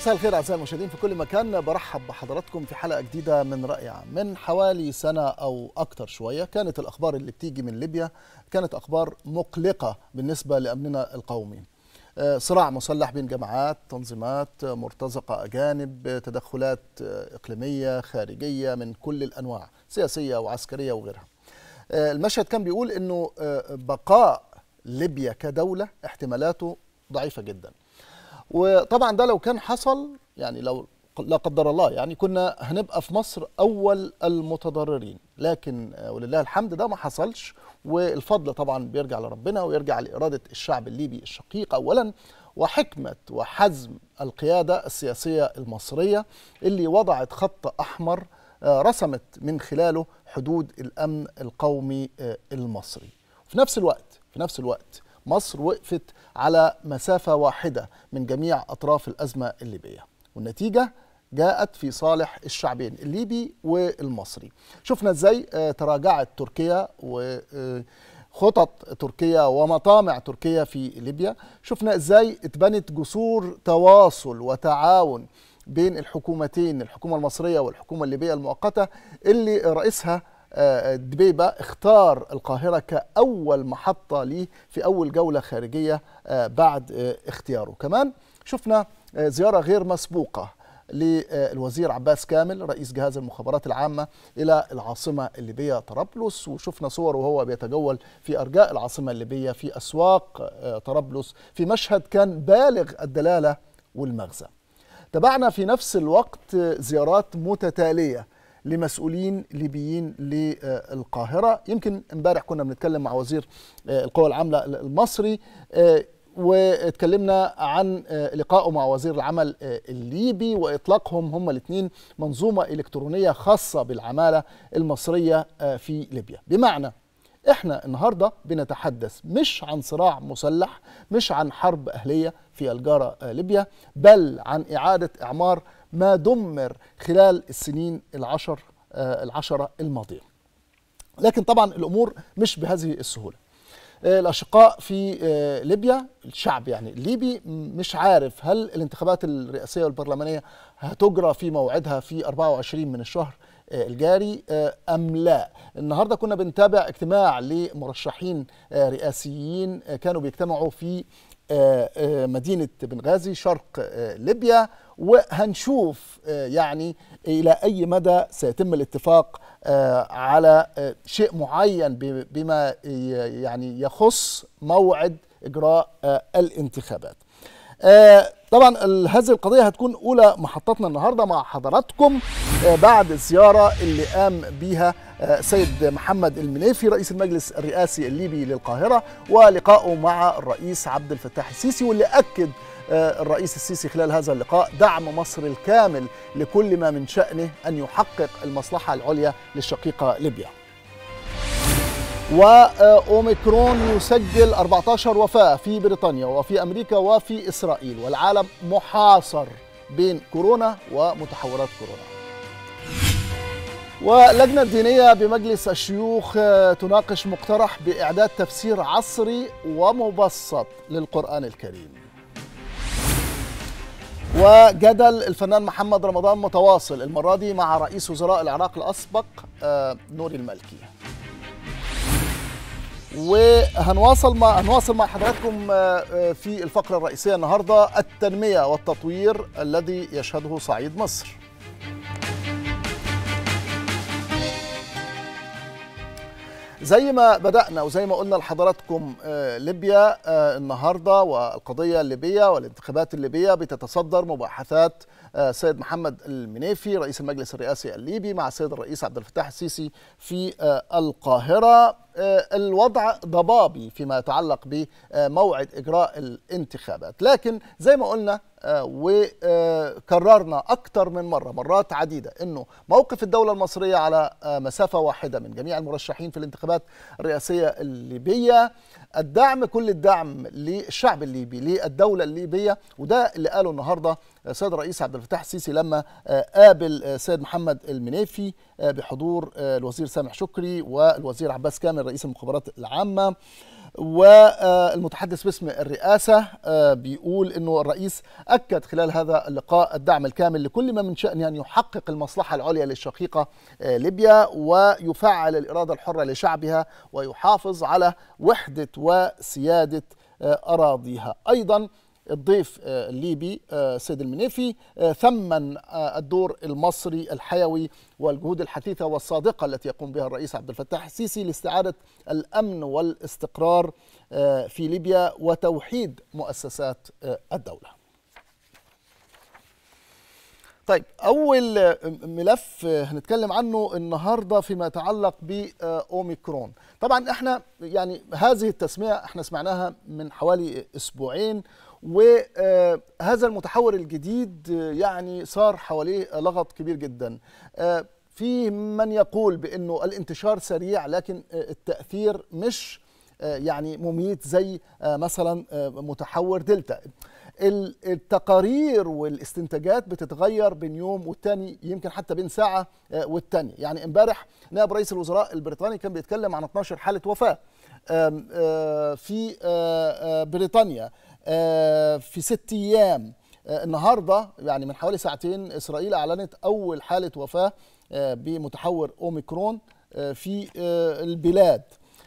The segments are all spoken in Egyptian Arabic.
مساء الخير اعزائي المشاهدين في كل مكان برحب بحضراتكم في حلقه جديده من راي عام من حوالي سنه او اكثر شويه كانت الاخبار اللي بتيجي من ليبيا كانت اخبار مقلقه بالنسبه لامننا القومي صراع مسلح بين جماعات تنظيمات مرتزقه اجانب تدخلات اقليميه خارجيه من كل الانواع سياسيه وعسكريه وغيرها المشهد كان بيقول انه بقاء ليبيا كدوله احتمالاته ضعيفه جدا وطبعا ده لو كان حصل يعني لو لا قدر الله يعني كنا هنبقى في مصر اول المتضررين لكن ولله الحمد ده ما حصلش والفضل طبعا بيرجع لربنا ويرجع لاراده الشعب الليبي الشقيق اولا وحكمه وحزم القياده السياسيه المصريه اللي وضعت خط احمر رسمت من خلاله حدود الامن القومي المصري في نفس الوقت في نفس الوقت مصر وقفت على مسافة واحدة من جميع أطراف الأزمة الليبية والنتيجة جاءت في صالح الشعبين الليبي والمصري شفنا ازاي تراجعت تركيا وخطط تركيا ومطامع تركيا في ليبيا شفنا ازاي اتبنت جسور تواصل وتعاون بين الحكومتين الحكومة المصرية والحكومة الليبية المؤقتة اللي رئيسها دبيبة اختار القاهرة كأول محطة ليه في أول جولة خارجية بعد اختياره كمان شفنا زيارة غير مسبوقة للوزير عباس كامل رئيس جهاز المخابرات العامة إلى العاصمة الليبية طرابلس وشفنا صور وهو بيتجول في أرجاء العاصمة الليبية في أسواق طرابلس في مشهد كان بالغ الدلالة والمغزى تابعنا في نفس الوقت زيارات متتاليه لمسؤولين ليبيين للقاهرة يمكن امبارح كنا بنتكلم مع وزير القوى العاملة المصري واتكلمنا عن لقائه مع وزير العمل الليبي واطلاقهم هم الاثنين منظومه الكترونيه خاصه بالعماله المصريه في ليبيا بمعنى احنا النهارده بنتحدث مش عن صراع مسلح مش عن حرب اهليه في الجاره ليبيا بل عن اعاده اعمار ما دمر خلال السنين العشر العشرة الماضية لكن طبعا الأمور مش بهذه السهولة الأشقاء في ليبيا الشعب يعني الليبي مش عارف هل الانتخابات الرئاسية والبرلمانية هتجرى في موعدها في 24 من الشهر الجاري أم لا النهاردة كنا بنتابع اجتماع لمرشحين رئاسيين كانوا بيجتمعوا في مدينة بنغازي شرق ليبيا وهنشوف يعني إلى أي مدى سيتم الاتفاق على شيء معين بما يعني يخص موعد إجراء الانتخابات طبعا هذه القضية هتكون أولى محطتنا النهاردة مع حضراتكم بعد الزيارة اللي قام بها سيد محمد المنيفي رئيس المجلس الرئاسي الليبي للقاهرة ولقائه مع الرئيس عبد الفتاح السيسي واللي أكد الرئيس السيسي خلال هذا اللقاء دعم مصر الكامل لكل ما من شأنه أن يحقق المصلحة العليا للشقيقة ليبيا وأوميكرون يسجل 14 وفاة في بريطانيا وفي أمريكا وفي إسرائيل والعالم محاصر بين كورونا ومتحورات كورونا ولجنة دينية بمجلس الشيوخ تناقش مقترح بإعداد تفسير عصري ومبسط للقرآن الكريم وجدل الفنان محمد رمضان متواصل المرة دي مع رئيس وزراء العراق الأسبق نوري المالكي وهنواصل مع هنواصل مع حضراتكم في الفقرة الرئيسية النهاردة التنمية والتطوير الذي يشهده صعيد مصر زي ما بدأنا وزي ما قلنا لحضراتكم ليبيا النهارده والقضية الليبية والانتخابات الليبية بتتصدر مباحثات سيد محمد المنيفي رئيس المجلس الرئاسي الليبي مع السيد الرئيس عبد الفتاح السيسي في القاهرة الوضع ضبابي فيما يتعلق بموعد إجراء الانتخابات لكن زي ما قلنا وكررنا أكثر من مرة مرات عديدة أنه موقف الدولة المصرية على مسافة واحدة من جميع المرشحين في الانتخابات الرئاسية الليبية الدعم كل الدعم للشعب الليبي للدولة الليبية وده اللي قاله النهاردة السيد الرئيس عبد الفتاح السيسي لما قابل السيد محمد المنيفي بحضور الوزير سامح شكري والوزير عباس كامل رئيس المخابرات العامه والمتحدث باسم الرئاسة بيقول أنه الرئيس أكد خلال هذا اللقاء الدعم الكامل لكل ما من شأنه أن يحقق المصلحة العليا للشقيقة ليبيا ويفعل الإرادة الحرة لشعبها ويحافظ على وحدة وسيادة أراضيها أيضا الضيف الليبي سيد المنيفي ثمن الدور المصري الحيوي والجهود الحثيثة والصادقة التي يقوم بها الرئيس عبد الفتاح السيسي لاستعادة الأمن والاستقرار في ليبيا وتوحيد مؤسسات الدولة طيب أول ملف هنتكلم عنه النهاردة فيما يتعلق بأوميكرون طبعا احنا يعني هذه التسمية احنا سمعناها من حوالي أسبوعين وهذا المتحور الجديد يعني صار حواليه لغط كبير جدا في من يقول بانه الانتشار سريع لكن التاثير مش يعني مميت زي مثلا متحور دلتا التقارير والاستنتاجات بتتغير بين يوم والتاني يمكن حتى بين ساعة والتانية يعني امبارح نائب رئيس الوزراء البريطاني كان بيتكلم عن 12 حالة وفاة في بريطانيا في ست ايام النهارده يعني من حوالي ساعتين اسرائيل اعلنت اول حاله وفاه بمتحور اوميكرون في البلاد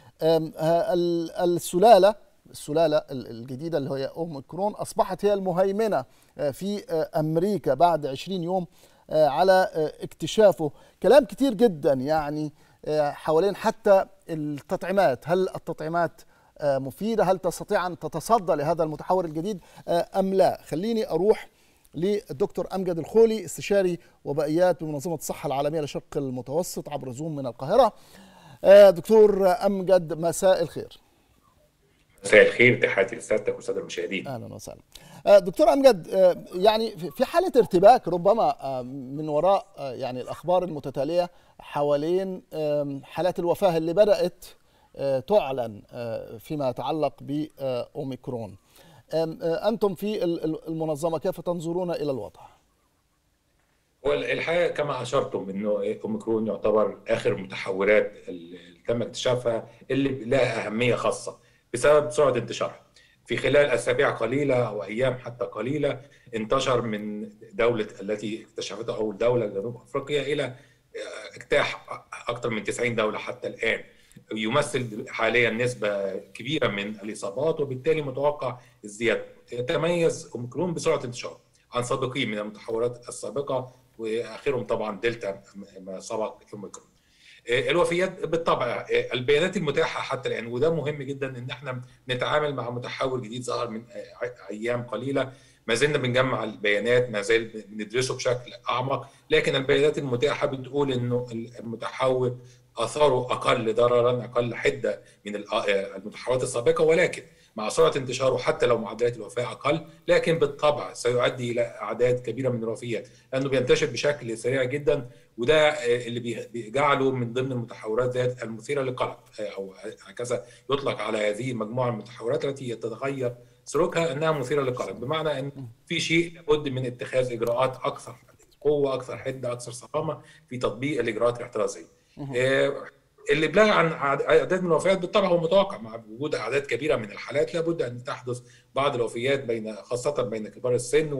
السلاله السلاله الجديده اللي هي اوميكرون اصبحت هي المهيمنه في امريكا بعد 20 يوم على اكتشافه كلام كتير جدا يعني حوالين حتى التطعيمات هل التطعيمات مفيدة هل تستطيع أن تتصدى لهذا المتحور الجديد أم لا خليني أروح للدكتور أمجد الخولي استشاري وبائيات بمنظمة الصحة العالمية للشرق المتوسط عبر زوم من القاهرة دكتور أمجد مساء الخير مساء الخير تحياتي لسيادتك والساده المشاهدين اهلا وسهلا دكتور امجد يعني في حاله ارتباك ربما من وراء يعني الاخبار المتتاليه حوالين حالات الوفاه اللي بدات تعلن فيما يتعلق باوميكرون انتم في المنظمه كيف تنظرون الى الوضع هو الحقيقه كما اشرتم انه اوميكرون يعتبر اخر المتحورات اللي تم اكتشافها اللي لها اهميه خاصه بسبب سرعه انتشارها في خلال اسابيع قليله او ايام حتى قليله انتشر من دوله التي اكتشفتها اول دوله جنوب افريقيا الى اجتاح اكثر من 90 دوله حتى الان يمثل حاليا نسبة كبيرة من الإصابات وبالتالي متوقع الزيادة يتميز أوميكرون بسرعة انتشاره عن سابقين من المتحورات السابقة وآخرهم طبعا دلتا ما سبق أوميكرون الوفيات بالطبع البيانات المتاحة حتى الآن وده مهم جدا إن احنا نتعامل مع متحور جديد ظهر من أيام قليلة ما زلنا بنجمع البيانات ما زال بندرسه بشكل أعمق لكن البيانات المتاحة بتقول إنه المتحور اثاره اقل ضررا اقل حده من المتحورات السابقه ولكن مع سرعه انتشاره حتى لو معدلات الوفاه اقل لكن بالطبع سيؤدي الى اعداد كبيره من الوفيات لانه بينتشر بشكل سريع جدا وده اللي بيجعله من ضمن المتحورات ذات المثيره للقلق او هكذا يطلق على هذه المجموعه من المتحورات التي يتغير سلوكها انها مثيره للقلق بمعنى ان في شيء لابد من اتخاذ اجراءات اكثر قوه اكثر حده اكثر صرامه في تطبيق الاجراءات الاحترازيه اللي بلغ عن اعداد من الوفيات بالطبع هو متوقع مع وجود اعداد كبيره من الحالات لابد ان تحدث بعض الوفيات بين خاصه بين كبار السن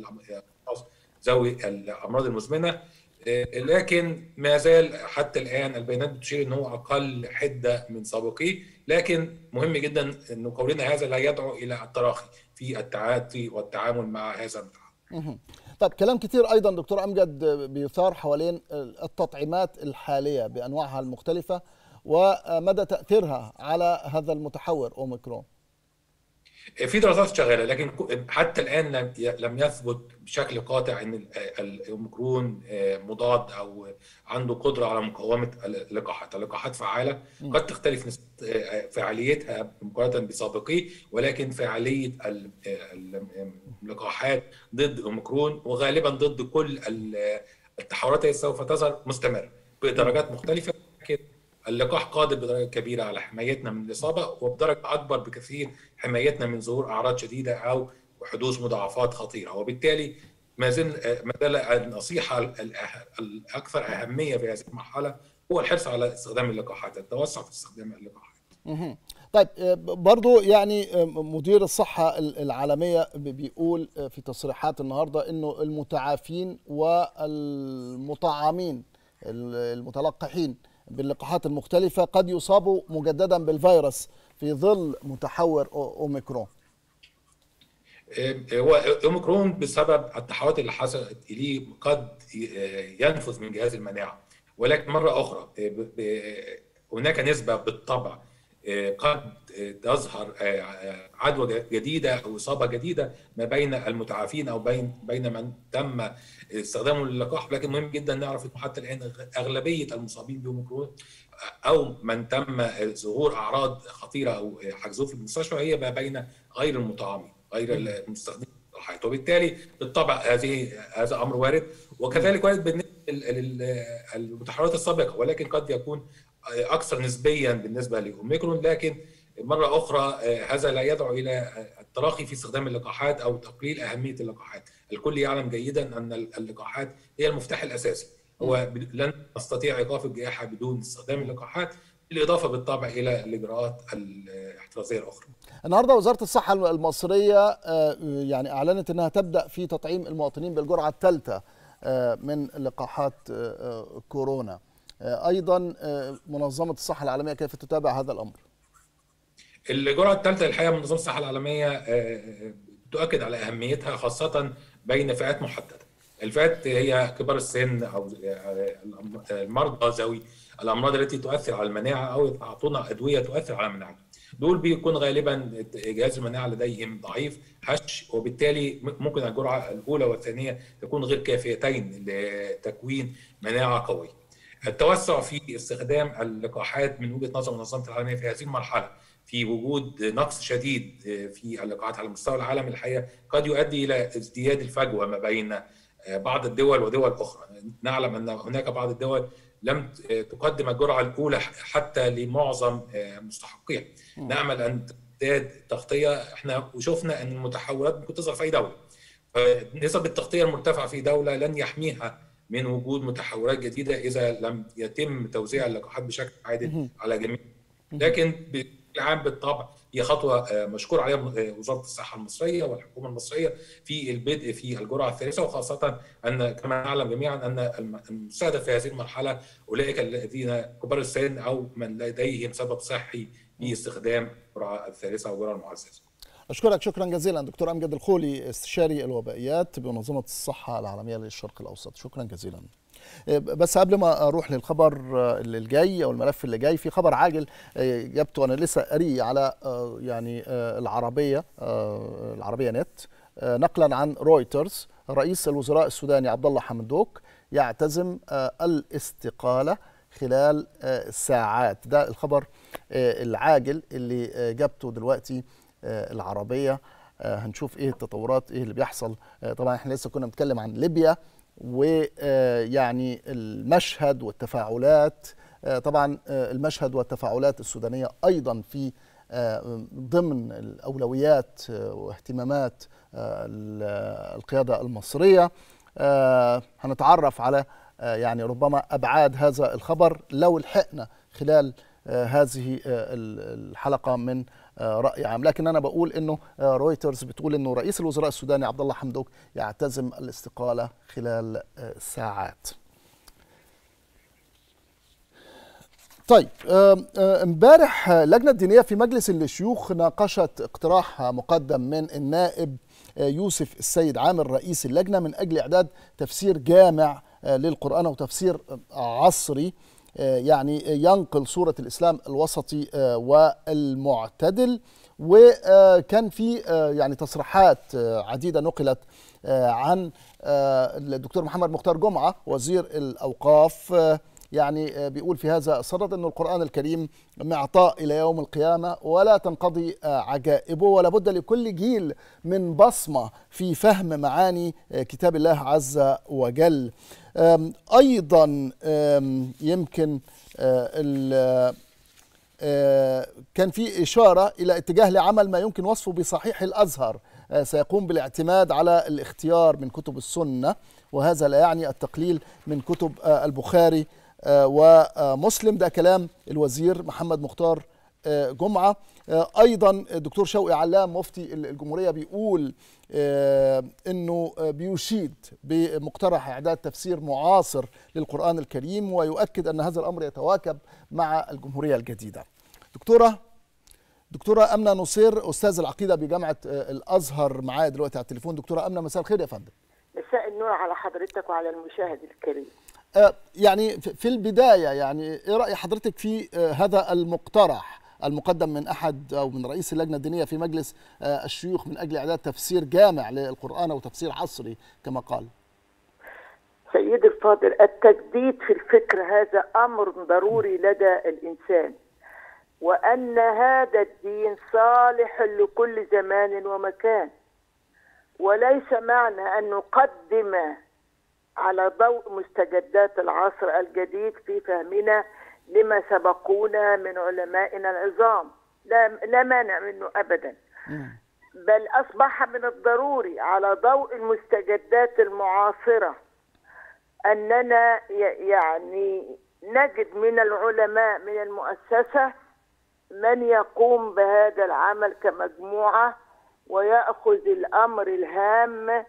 وذوي الامراض المزمنه لكن ما زال حتى الان البيانات بتشير ان هو اقل حده من سابقيه لكن مهم جدا ان قولنا هذا لا يدعو الى التراخي في التعاطي والتعامل مع هذا المتحور طيب كلام كتير ايضا دكتور امجد بيثار حوالين التطعيمات الحاليه بانواعها المختلفه ومدى تاثيرها على هذا المتحور اوميكرون في دراسات شغاله لكن حتى الان لم يثبت بشكل قاطع ان الاوميكرون مضاد او عنده قدره على مقاومه اللقاحات، اللقاحات فعاله قد تختلف نسبه فعاليتها مقارنه بسابقيه ولكن فعاليه اللقاحات ضد اوميكرون وغالبا ضد كل التحورات التي سوف تظهر مستمره بدرجات مختلفه لكن اللقاح قادر بدرجه كبيره على حمايتنا من الاصابه وبدرجه اكبر بكثير حمايتنا من ظهور اعراض شديده او حدوث مضاعفات خطيره وبالتالي ما زال ما زال النصيحه الاكثر اهميه في هذه المرحله هو الحرص على استخدام اللقاحات التوسع في استخدام اللقاحات طيب برضو يعني مدير الصحة العالمية بيقول في تصريحات النهاردة أنه المتعافين والمطعمين المتلقحين باللقاحات المختلفة قد يصابوا مجددا بالفيروس في ظل متحور أوميكرون هو اوميكرون بسبب التحولات اللي حصلت اليه قد ينفذ من جهاز المناعه ولكن مره اخرى هناك نسبه بالطبع قد تظهر عدوى جديده او اصابه جديده ما بين المتعافين او بين بين من تم استخدامه للقاح لكن مهم جدا نعرف انه حتى الان اغلبيه المصابين باوميكرون او من تم ظهور اعراض خطيره او حجزوه في المستشفى هي ما بين غير المطعمين غير المستخدمين للقاحات وبالتالي بالطبع هذه هذا امر وارد وكذلك وارد بالنسبه للمتحورات السابقه ولكن قد يكون اكثر نسبيا بالنسبه لاوميكرون لكن مره اخرى هذا لا يدعو الى التراخي في استخدام اللقاحات او تقليل اهميه اللقاحات، الكل يعلم جيدا ان اللقاحات هي المفتاح الاساسي، هو لن نستطيع ايقاف الجائحه بدون استخدام اللقاحات بالاضافه بالطبع الى الاجراءات الاحترازيه الاخرى. النهارده وزاره الصحه المصريه يعني اعلنت انها تبدا في تطعيم المواطنين بالجرعه الثالثه من لقاحات كورونا. ايضا منظمه الصحه العالميه كيف تتابع هذا الامر؟ الجرعه الثالثه الحقيقه منظمه الصحه العالميه تؤكد على اهميتها خاصه بين فئات محدده. الفئات هي كبار السن او المرضى ذوي الامراض التي تؤثر على المناعه او يعطونا ادويه تؤثر على المناعه. دول بيكون غالبا جهاز المناعه لديهم ضعيف هش وبالتالي ممكن الجرعه الاولى والثانيه تكون غير كافيتين لتكوين مناعه قويه. التوسع في استخدام اللقاحات من وجهه نظر منظمه العالميه في هذه المرحله في وجود نقص شديد في اللقاحات على مستوى العالم الحقيقه قد يؤدي الى ازدياد الفجوه ما بين بعض الدول ودول اخرى نعلم ان هناك بعض الدول لم تقدم الجرعه الاولى حتى لمعظم مستحقيها نامل ان تزداد التغطيه احنا وشفنا ان المتحورات ممكن تظهر في اي دوله نسب التغطيه المرتفعه في دوله لن يحميها من وجود متحورات جديده اذا لم يتم توزيع اللقاحات بشكل عادل على جميع لكن بشكل عام بالطبع هي خطوه مشكور عليها وزاره الصحه المصريه والحكومه المصريه في البدء في الجرعه الثالثه وخاصه ان كما نعلم جميعا ان المستهدف في هذه المرحله اولئك الذين كبار السن او من لديهم سبب صحي باستخدام الجرعه الثالثه والجرعه المعززه. أشكرك شكرا جزيلا دكتور أمجد الخولي استشاري الوبائيات بمنظمة الصحة العالمية للشرق الأوسط شكرا جزيلا بس قبل ما اروح للخبر اللي جاي او الملف اللي جاي في خبر عاجل جبته انا لسه قاريه على يعني العربيه العربيه نت نقلا عن رويترز رئيس الوزراء السوداني عبد الله حمدوك يعتزم الاستقاله خلال ساعات ده الخبر العاجل اللي جبته دلوقتي العربيه هنشوف ايه التطورات ايه اللي بيحصل طبعا احنا لسه كنا بنتكلم عن ليبيا ويعني المشهد والتفاعلات طبعا المشهد والتفاعلات السودانيه ايضا في ضمن الاولويات واهتمامات القياده المصريه هنتعرف على يعني ربما ابعاد هذا الخبر لو لحقنا خلال هذه الحلقه من راي عام لكن انا بقول انه رويترز بتقول انه رئيس الوزراء السوداني عبد الله حمدوك يعتزم الاستقاله خلال ساعات طيب امبارح اللجنه الدينيه في مجلس الشيوخ ناقشت اقتراح مقدم من النائب يوسف السيد عامر رئيس اللجنه من اجل اعداد تفسير جامع للقران وتفسير عصري يعني ينقل صورة الإسلام الوسطي والمعتدل وكان في يعني تصريحات عديدة نقلت عن الدكتور محمد مختار جمعة وزير الأوقاف يعني بيقول في هذا الصدد أن القرآن الكريم معطاء إلى يوم القيامة ولا تنقضي عجائبه ولا بد لكل جيل من بصمة في فهم معاني كتاب الله عز وجل أيضا يمكن كان في إشارة إلى اتجاه لعمل ما يمكن وصفه بصحيح الأزهر سيقوم بالاعتماد على الاختيار من كتب السنة وهذا لا يعني التقليل من كتب البخاري ومسلم ده كلام الوزير محمد مختار جمعة أيضا الدكتور شوقي علام مفتي الجمهورية بيقول أنه بيشيد بمقترح إعداد تفسير معاصر للقرآن الكريم ويؤكد أن هذا الأمر يتواكب مع الجمهورية الجديدة دكتورة دكتورة أمنة نصير أستاذ العقيدة بجامعة الأزهر معايا دلوقتي على التليفون دكتورة أمنة مساء الخير يا فندم مساء النور على حضرتك وعلى المشاهد الكريم يعني في البداية يعني إيه رأي حضرتك في هذا المقترح المقدم من أحد أو من رئيس اللجنة الدينية في مجلس الشيوخ من أجل إعداد تفسير جامع للقرآن أو تفسير عصري كما قال سيدي الفاضل التجديد في الفكر هذا أمر ضروري لدى الإنسان وأن هذا الدين صالح لكل زمان ومكان وليس معنى أن نقدم على ضوء مستجدات العصر الجديد في فهمنا لما سبقونا من علمائنا العظام لا, لا مانع منه أبدا بل أصبح من الضروري على ضوء المستجدات المعاصرة أننا يعني نجد من العلماء من المؤسسة من يقوم بهذا العمل كمجموعة ويأخذ الأمر الهام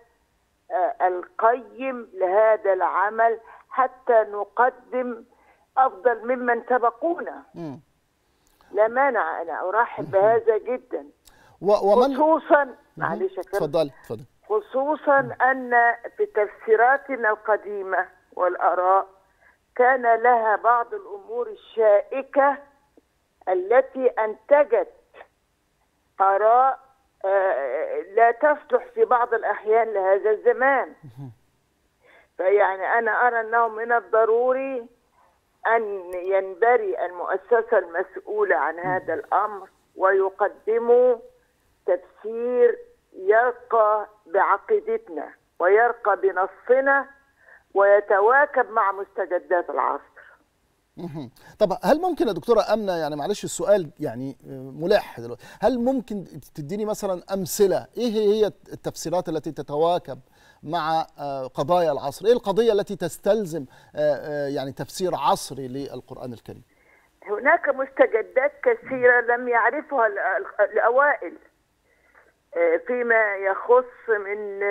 القيم لهذا العمل حتى نقدم أفضل ممن سبقونا لا مانع أنا أرحب بهذا جدا ومن خصوصا معلش تفضل تفضل خصوصا أن في تفسيراتنا القديمة والآراء كان لها بعض الأمور الشائكة التي أنتجت آراء لا تصلح في بعض الأحيان لهذا الزمان فيعني أنا أرى أنه من الضروري أن ينبري المؤسسة المسؤولة عن هذا الأمر ويقدموا تفسير يرقى بعقيدتنا ويرقى بنصنا ويتواكب مع مستجدات العصر طب هل ممكن يا دكتوره امنه يعني معلش السؤال يعني ملح دلوقتي هل ممكن تديني مثلا امثله ايه هي التفسيرات التي تتواكب مع قضايا العصر ايه القضيه التي تستلزم يعني تفسير عصري للقران الكريم هناك مستجدات كثيره لم يعرفها الاوائل فيما يخص من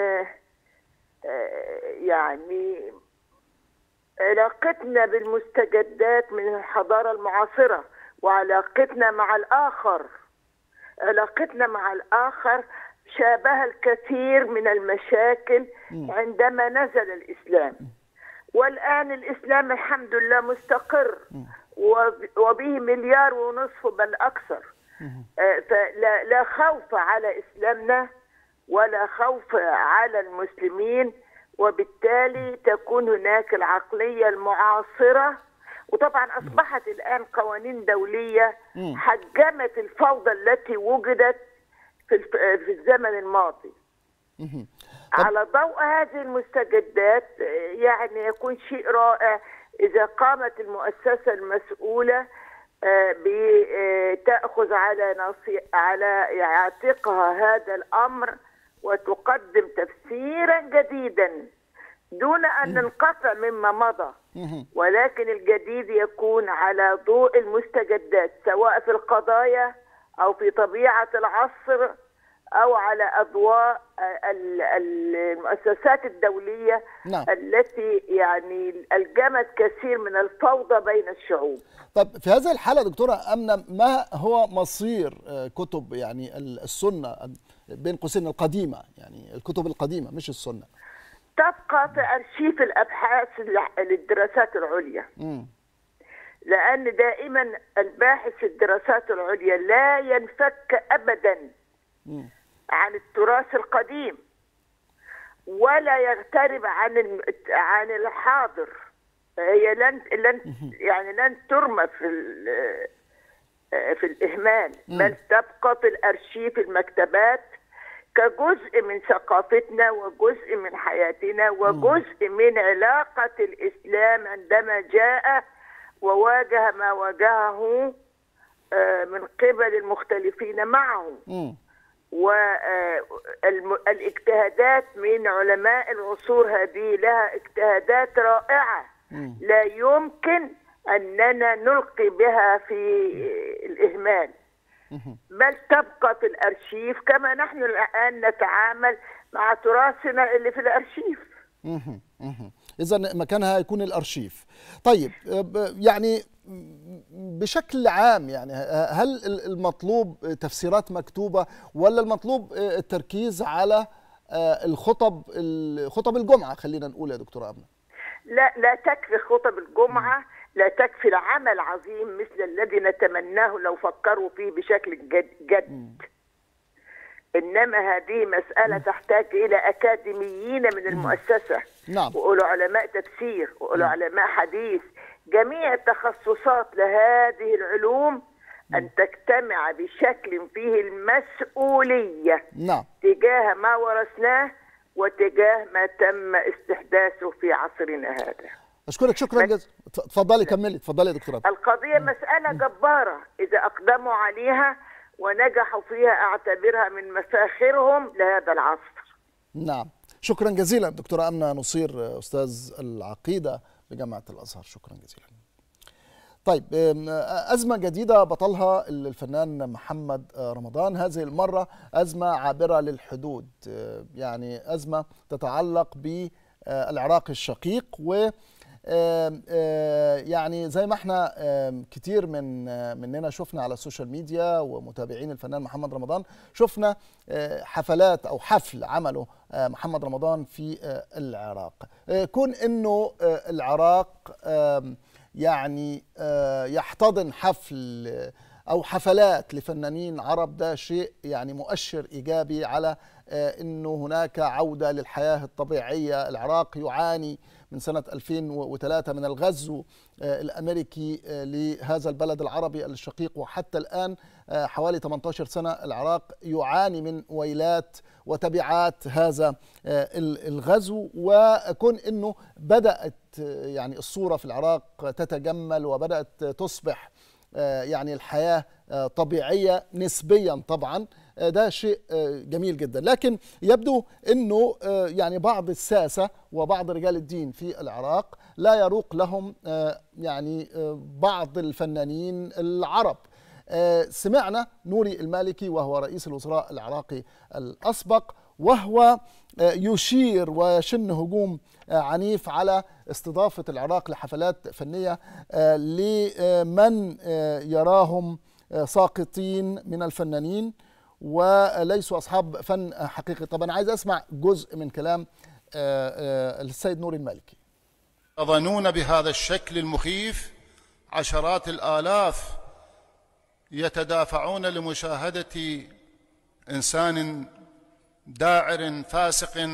يعني علاقتنا بالمستجدات من الحضارة المعاصرة وعلاقتنا مع الآخر علاقتنا مع الآخر شابه الكثير من المشاكل عندما نزل الإسلام والآن الإسلام الحمد لله مستقر وبه مليار ونصف بل أكثر فلا لا خوف على إسلامنا ولا خوف على المسلمين وبالتالي تكون هناك العقلية المعاصرة وطبعا أصبحت الآن قوانين دولية حجمت الفوضى التي وجدت في في الزمن الماضي على ضوء هذه المستجدات يعني يكون شيء رائع إذا قامت المؤسسة المسؤولة بتأخذ على نصي... على عاتقها هذا الأمر وتقدم تفسيرا جديدا دون ان ننقطع مما مضى ولكن الجديد يكون على ضوء المستجدات سواء في القضايا او في طبيعه العصر او على اضواء المؤسسات الدوليه نعم. التي يعني الجمت كثير من الفوضى بين الشعوب طب في هذه الحاله دكتوره امنه ما هو مصير كتب يعني السنه بين قوسين القديمه يعني الكتب القديمه مش السنه تبقى في ارشيف الابحاث للدراسات العليا م. لان دائما الباحث في الدراسات العليا لا ينفك ابدا م. عن التراث القديم ولا يغترب عن عن الحاضر هي لن لن يعني لن ترمى في في الاهمال بل تبقى في الارشيف المكتبات كجزء من ثقافتنا وجزء من حياتنا وجزء من علاقة الإسلام عندما جاء وواجه ما واجهه من قبل المختلفين معه والاجتهادات من علماء العصور هذه لها اجتهادات رائعة لا يمكن أننا نلقي بها في الإهمال بل تبقى في الأرشيف كما نحن الآن نتعامل مع تراثنا اللي في الأرشيف إذا مكانها يكون الأرشيف طيب آه، ب- يعني بشكل عام يعني هل المطلوب تفسيرات مكتوبة ولا المطلوب التركيز على آه، الخطب خطب الجمعة خلينا نقول يا دكتورة أمنة لا لا تكفي خطب الجمعة لا تكفي العمل عظيم مثل الذي نتمناه لو فكروا فيه بشكل جد, جد. إنما هذه مسألة تحتاج إلى أكاديميين من المؤسسة نعم. وأولو علماء تفسير وأولو علماء حديث جميع التخصصات لهذه العلوم أن تجتمع بشكل فيه المسؤولية نعم تجاه ما ورثناه وتجاه ما تم استحداثه في عصرنا هذا أشكرك شكرا جزيلا تفضلي كملي تفضلي يا دكتورة القضية مسألة جبارة إذا أقدموا عليها ونجحوا فيها أعتبرها من مفاخرهم لهذا العصر نعم شكرا جزيلا دكتورة أمنة نصير أستاذ العقيدة بجامعة الأزهر شكرا جزيلا طيب أزمة جديدة بطلها الفنان محمد رمضان هذه المرة أزمة عابرة للحدود يعني أزمة تتعلق بالعراق الشقيق و يعني زي ما احنا كتير من مننا شفنا على السوشيال ميديا ومتابعين الفنان محمد رمضان شفنا حفلات او حفل عمله محمد رمضان في العراق كون انه العراق يعني يحتضن حفل او حفلات لفنانين عرب ده شيء يعني مؤشر ايجابي على انه هناك عوده للحياه الطبيعيه العراق يعاني من سنة 2003 من الغزو الأمريكي لهذا البلد العربي الشقيق وحتى الآن حوالي 18 سنة العراق يعاني من ويلات وتبعات هذا الغزو وكون أنه بدأت يعني الصورة في العراق تتجمل وبدأت تصبح يعني الحياة طبيعية نسبيا طبعا ده شيء جميل جدا لكن يبدو انه يعني بعض الساسه وبعض رجال الدين في العراق لا يروق لهم يعني بعض الفنانين العرب سمعنا نوري المالكي وهو رئيس الوزراء العراقي الاسبق وهو يشير ويشن هجوم عنيف على استضافه العراق لحفلات فنيه لمن يراهم ساقطين من الفنانين وليسوا اصحاب فن حقيقي طب انا عايز اسمع جزء من كلام السيد نور المالكي يظنون بهذا الشكل المخيف عشرات الالاف يتدافعون لمشاهده انسان داعر فاسق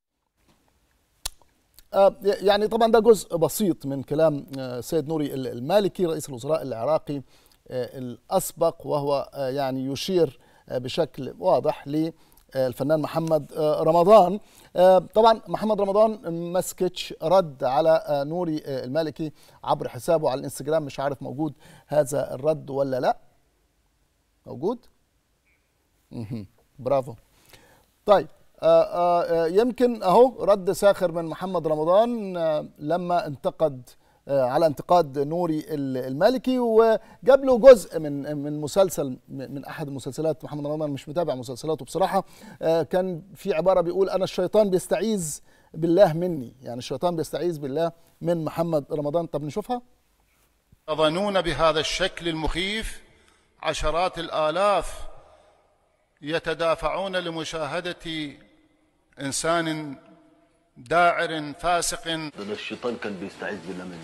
يعني طبعا ده جزء بسيط من كلام السيد نوري المالكي رئيس الوزراء العراقي الاسبق وهو يعني يشير بشكل واضح للفنان محمد رمضان طبعا محمد رمضان ما سكتش رد على نوري المالكي عبر حسابه على الانستجرام مش عارف موجود هذا الرد ولا لا موجود برافو طيب آآ آآ يمكن اهو رد ساخر من محمد رمضان لما انتقد على انتقاد نوري المالكي وجاب له جزء من من مسلسل من احد المسلسلات محمد رمضان مش متابع مسلسلاته بصراحه كان في عباره بيقول انا الشيطان بيستعيذ بالله مني يعني الشيطان بيستعيذ بالله من محمد رمضان طب نشوفها يظنون بهذا الشكل المخيف عشرات الالاف يتدافعون لمشاهده انسان داعر فاسق ده الشيطان كان بيستعيذ بالله منه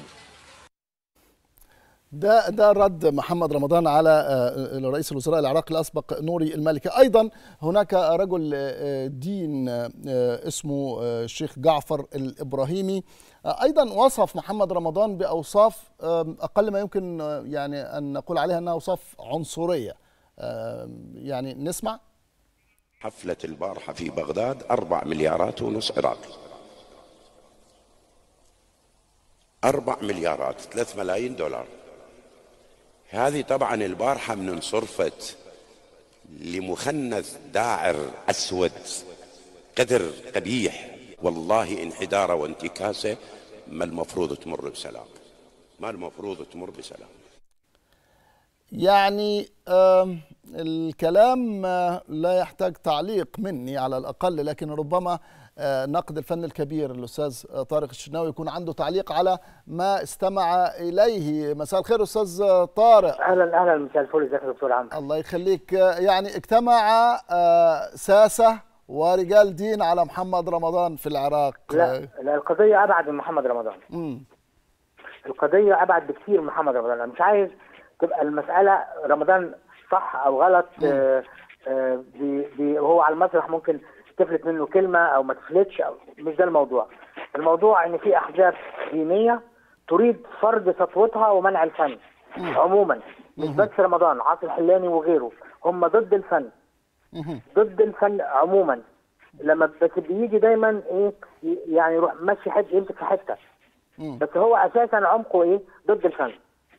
ده ده رد محمد رمضان على رئيس الوزراء العراقي الاسبق نوري المالكي ايضا هناك رجل دين اسمه الشيخ جعفر الابراهيمي ايضا وصف محمد رمضان باوصاف اقل ما يمكن يعني ان نقول عليها انها اوصاف عنصريه يعني نسمع حفلة البارحة في بغداد أربع مليارات ونص عراقي أربع مليارات ثلاث ملايين دولار هذه طبعا البارحة من انصرفت لمخنث داعر أسود قدر قبيح والله انحداره وانتكاسه ما المفروض تمر بسلام ما المفروض تمر بسلام يعني آم، الكلام آه، لا يحتاج تعليق مني على الأقل لكن ربما آه، نقد الفن الكبير الأستاذ آه، طارق الشناوي يكون عنده تعليق على ما استمع إليه مساء الخير أستاذ آه، طارق اهلا اهلا مساء الفل ازيك يا دكتور عمرو الله يخليك آه، يعني اجتمع آه، ساسة ورجال دين على محمد رمضان في العراق لا لا القضيه ابعد من محمد رمضان مم. القضيه ابعد بكثير من محمد رمضان انا مش عايز تبقى المساله رمضان صح او غلط آه آه بي بي وهو على المسرح ممكن تفلت منه كلمه او ما تفلتش أو مش ده الموضوع الموضوع ان في احزاب دينيه تريد فرض سطوتها ومنع الفن عموما مش بس رمضان عاصي الحلاني وغيره هم ضد الفن مهم. ضد الفن عموما لما بس بيجي دايما ايه ي- يعني يروح ماشي حته يمسك في حته مم. بس هو اساسا عمقه ايه ضد الفن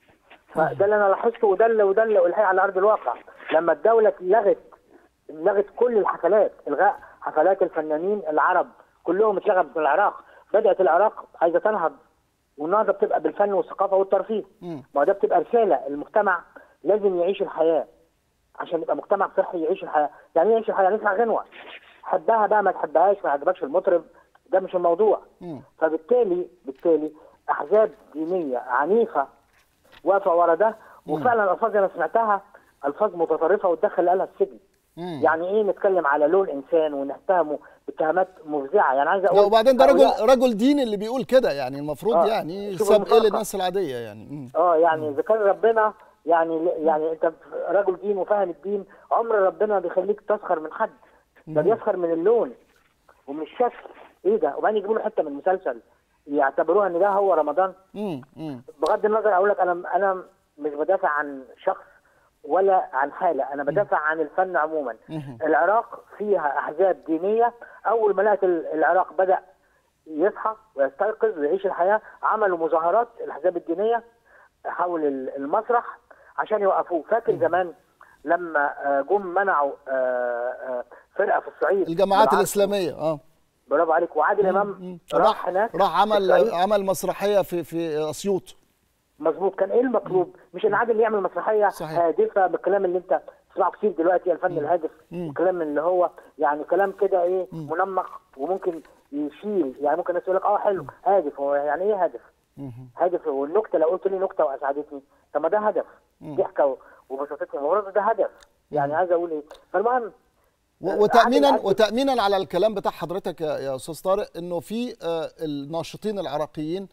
فده اللي انا لاحظته وده اللي وده اللي الحقيقه على ارض الواقع لما الدوله لغت لغت كل الحفلات الغاء حفلات الفنانين العرب كلهم اتلغت في العراق بدات العراق عايزه تنهض والنهضه بتبقى بالفن والثقافه والترفيه مم. ما هو ده بتبقى رساله المجتمع لازم يعيش الحياه عشان يبقى مجتمع صحي يعيش الحياه يعني ايه يعيش الحياه نسمع غنوه حبها بقى ما تحبهاش ما عجبكش المطرب ده مش الموضوع مم. فبالتالي بالتالي احزاب دينيه عنيفه واقفه ورا ده وفعلا الالفاظ اللي انا سمعتها الفاظ متطرفه وتدخل اللي قالها السجن مم. يعني ايه نتكلم على لون انسان ونتهمه باتهامات مفزعه يعني عايز اقول لا وبعدين ده هؤلاء- رجل رجل دين اللي بيقول كده يعني المفروض آه، يعني شوف ساب ايه المفارقة. للناس العاديه يعني مم. اه يعني اذا كان ربنا يعني يعني انت رجل دين وفاهم الدين عمر ربنا ما بيخليك تسخر من حد ده بيسخر من اللون ومن الشكل ايه ده وبعدين يجيبوا له حته من المسلسل يعتبروها ان ده هو رمضان مم. مم. بغض النظر اقول لك انا انا مش بدافع عن شخص ولا عن حاله انا بدافع عن الفن عموما مهم. العراق فيها احزاب دينيه اول ما لقت ال- العراق بدا يصحى ويستيقظ ويعيش الحياه عملوا مظاهرات الاحزاب الدينيه حول ال- المسرح عشان يوقفوه فاكر زمان لما آه، جم منعوا آه، آه، فرقه في الصعيد الجماعات بالعكس. الاسلاميه اه برافو عليك وعادل امام مم. راح هناك راح في عمل الصعيد. عمل مسرحيه في في اسيوط مظبوط كان ايه المطلوب مش ان عادل يعمل مسرحيه صحيح. هادفه بالكلام اللي انت تسمعه كتير دلوقتي الفن الهادف والكلام اللي هو يعني كلام كده ايه منمق وممكن يشيل يعني ممكن الناس يقول لك اه حلو هادف هو يعني ايه هادف؟ هادف والنكته لو قلت لي نكته واسعدتني طب ما ده هدف ضحكه وبساطتني المفروض ده هدف يعني عايز اقول ايه فالمهم و- وتامينا عادل- وتامينا على الكلام بتاع حضرتك يا يا استاذ طارق انه في آه، الناشطين العراقيين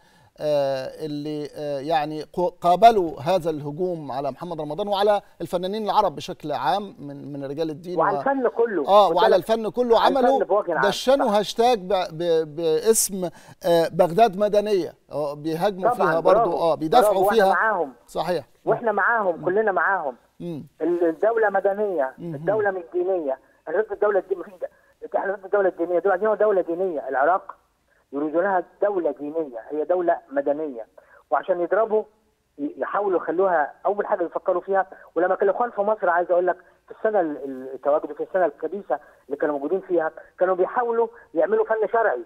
آه، اللي آه، يعني قو- قابلوا هذا الهجوم على محمد رمضان وعلى الفنانين العرب بشكل عام من من رجال الدين وعلى و- الفن كله اه قلت وعلى لك الفن كله على الفن عملوا بوجه عام. دشنوا صح. هاشتاج ب- ب- باسم آه، بغداد مدنيه آه، بيهاجموا طبعاً، فيها برضو برافو، اه بيدافعوا برافو، وإحنا فيها معاهم. صحيح واحنا معاهم كلنا معاهم مم. الدولة مدنية الدولة مش دينية احنا ضد الدولة الدينية مفيش د- احنا ضد الدولة الدينية دول عايزينها دولة دينية العراق يريدونها دولة دينية هي دولة مدنية وعشان يضربوا ي- يحاولوا يخلوها أول حاجة يفكروا فيها ولما كان الإخوان في مصر عايز أقول لك في السنة ال- ال- التواجد في السنة الكبيسة اللي كانوا موجودين فيها كانوا بيحاولوا يعملوا فن شرعي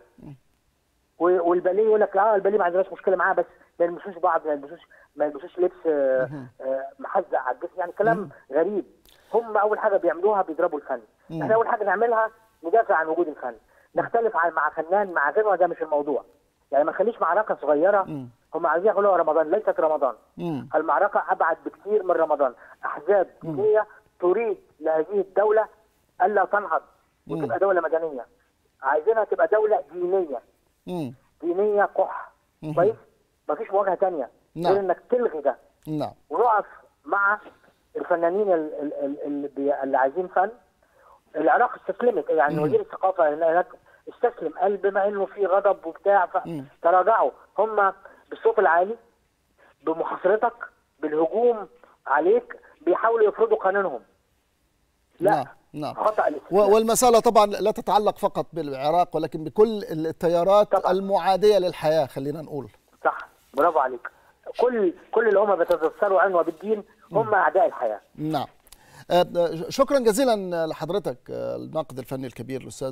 و- والباليه يقول لك اه الباليه ما عندناش مشكله معاه بس ما يلبسوش بعض ما يلبسوش ما يلبسوش لبس آه، آه، محزق على الجسم يعني كلام غريب هم اول حاجه بيعملوها بيضربوا الفن احنا اول حاجه نعملها ندافع عن وجود الفن نختلف عن مع فنان مع غيره ده مش الموضوع يعني ما نخليش معركه صغيره هم عايزين يقولوا رمضان ليست رمضان مم. المعركه ابعد بكثير من رمضان احزاب دينيه تريد لهذه الدوله الا تنهض وتبقى دوله مدنيه عايزينها تبقى دوله دينيه مم. دينيه قح كويس مفيش مواجهه تانية نعم. غير انك تلغي ده نعم ونقف مع الفنانين ال- ال- ال- اللي, بي- اللي عايزين فن العراق استسلمت يعني وزير الثقافه هناك استسلم قال بما انه في غضب وبتاع فتراجعوا هم بالصوت العالي بمحاصرتك بالهجوم عليك بيحاولوا يفرضوا قانونهم لا نعم نعم خطا و- الاستسلام والمسألة طبعا لا تتعلق فقط بالعراق ولكن بكل التيارات طبعاً. المعادية للحياة خلينا نقول صح برافو عليك كل كل اللي هم بيتذكروا عنوة بالدين هم اعداء الحياه نعم آه، آه، شكرا جزيلا لحضرتك آه، الناقد الفني الكبير الأستاذ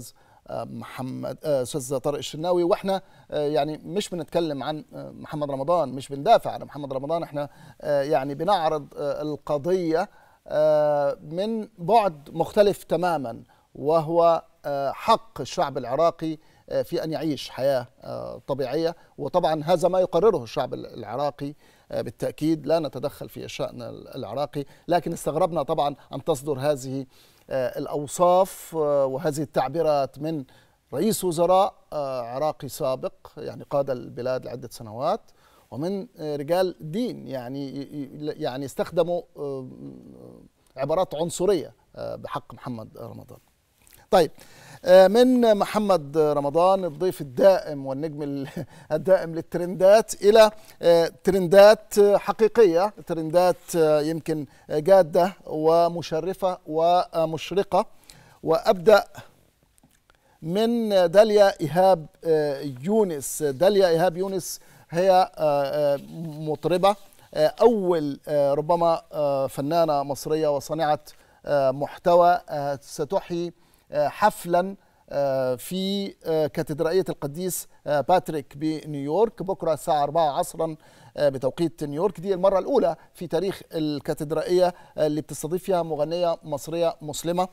محمد استاذ طارق الشناوي واحنا يعني مش بنتكلم عن محمد رمضان مش بندافع عن محمد رمضان احنا يعني بنعرض القضيه من بعد مختلف تماما وهو حق الشعب العراقي في ان يعيش حياه طبيعيه وطبعا هذا ما يقرره الشعب العراقي بالتاكيد لا نتدخل في الشان العراقي لكن استغربنا طبعا ان تصدر هذه الاوصاف وهذه التعبيرات من رئيس وزراء عراقي سابق يعني قاد البلاد لعده سنوات ومن رجال دين يعني يعني استخدموا عبارات عنصريه بحق محمد رمضان. طيب من محمد رمضان الضيف الدائم والنجم الدائم للترندات الى ترندات حقيقيه ترندات يمكن جاده ومشرفه ومشرقه وابدا من داليا ايهاب يونس داليا ايهاب يونس هي مطربه اول ربما فنانه مصريه وصانعه محتوى ستحيي حفلا في كاتدرائية القديس باتريك بنيويورك بكرة الساعة 4 عصرا بتوقيت نيويورك دي المرة الأولى في تاريخ الكاتدرائية اللي بتستضيف فيها مغنية مصرية مسلمة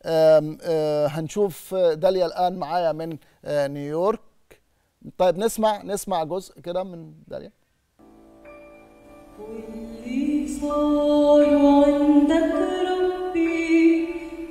هنشوف داليا الآن معايا من نيويورك طيب نسمع نسمع جزء كده من داليا واللي صار عندك ربي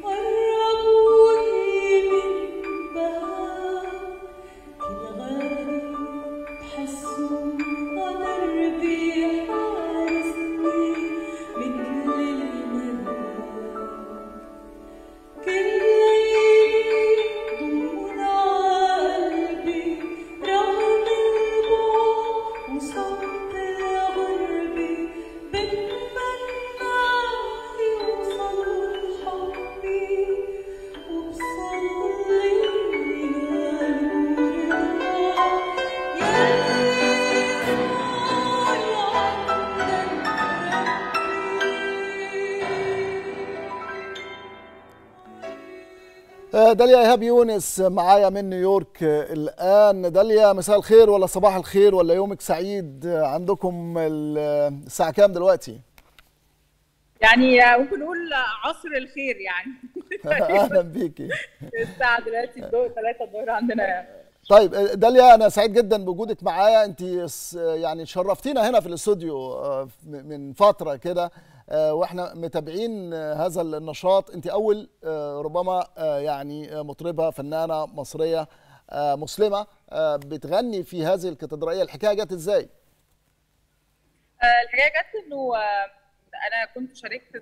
داليا ايهاب يونس معايا من نيويورك الان داليا مساء الخير ولا صباح الخير ولا يومك سعيد عندكم الساعه كام دلوقتي يعني ممكن نقول عصر الخير يعني اهلا بيكي الساعه دلوقتي الظهر 3 الظهر عندنا يعني طيب داليا انا سعيد جدا بوجودك معايا انت يعني شرفتينا هنا في الاستوديو من فتره كده واحنا متابعين هذا النشاط انت اول ربما يعني مطربه فنانه مصريه مسلمه بتغني في هذه الكاتدرائيه الحكايه جت ازاي الحكايه جت انه انا كنت شاركت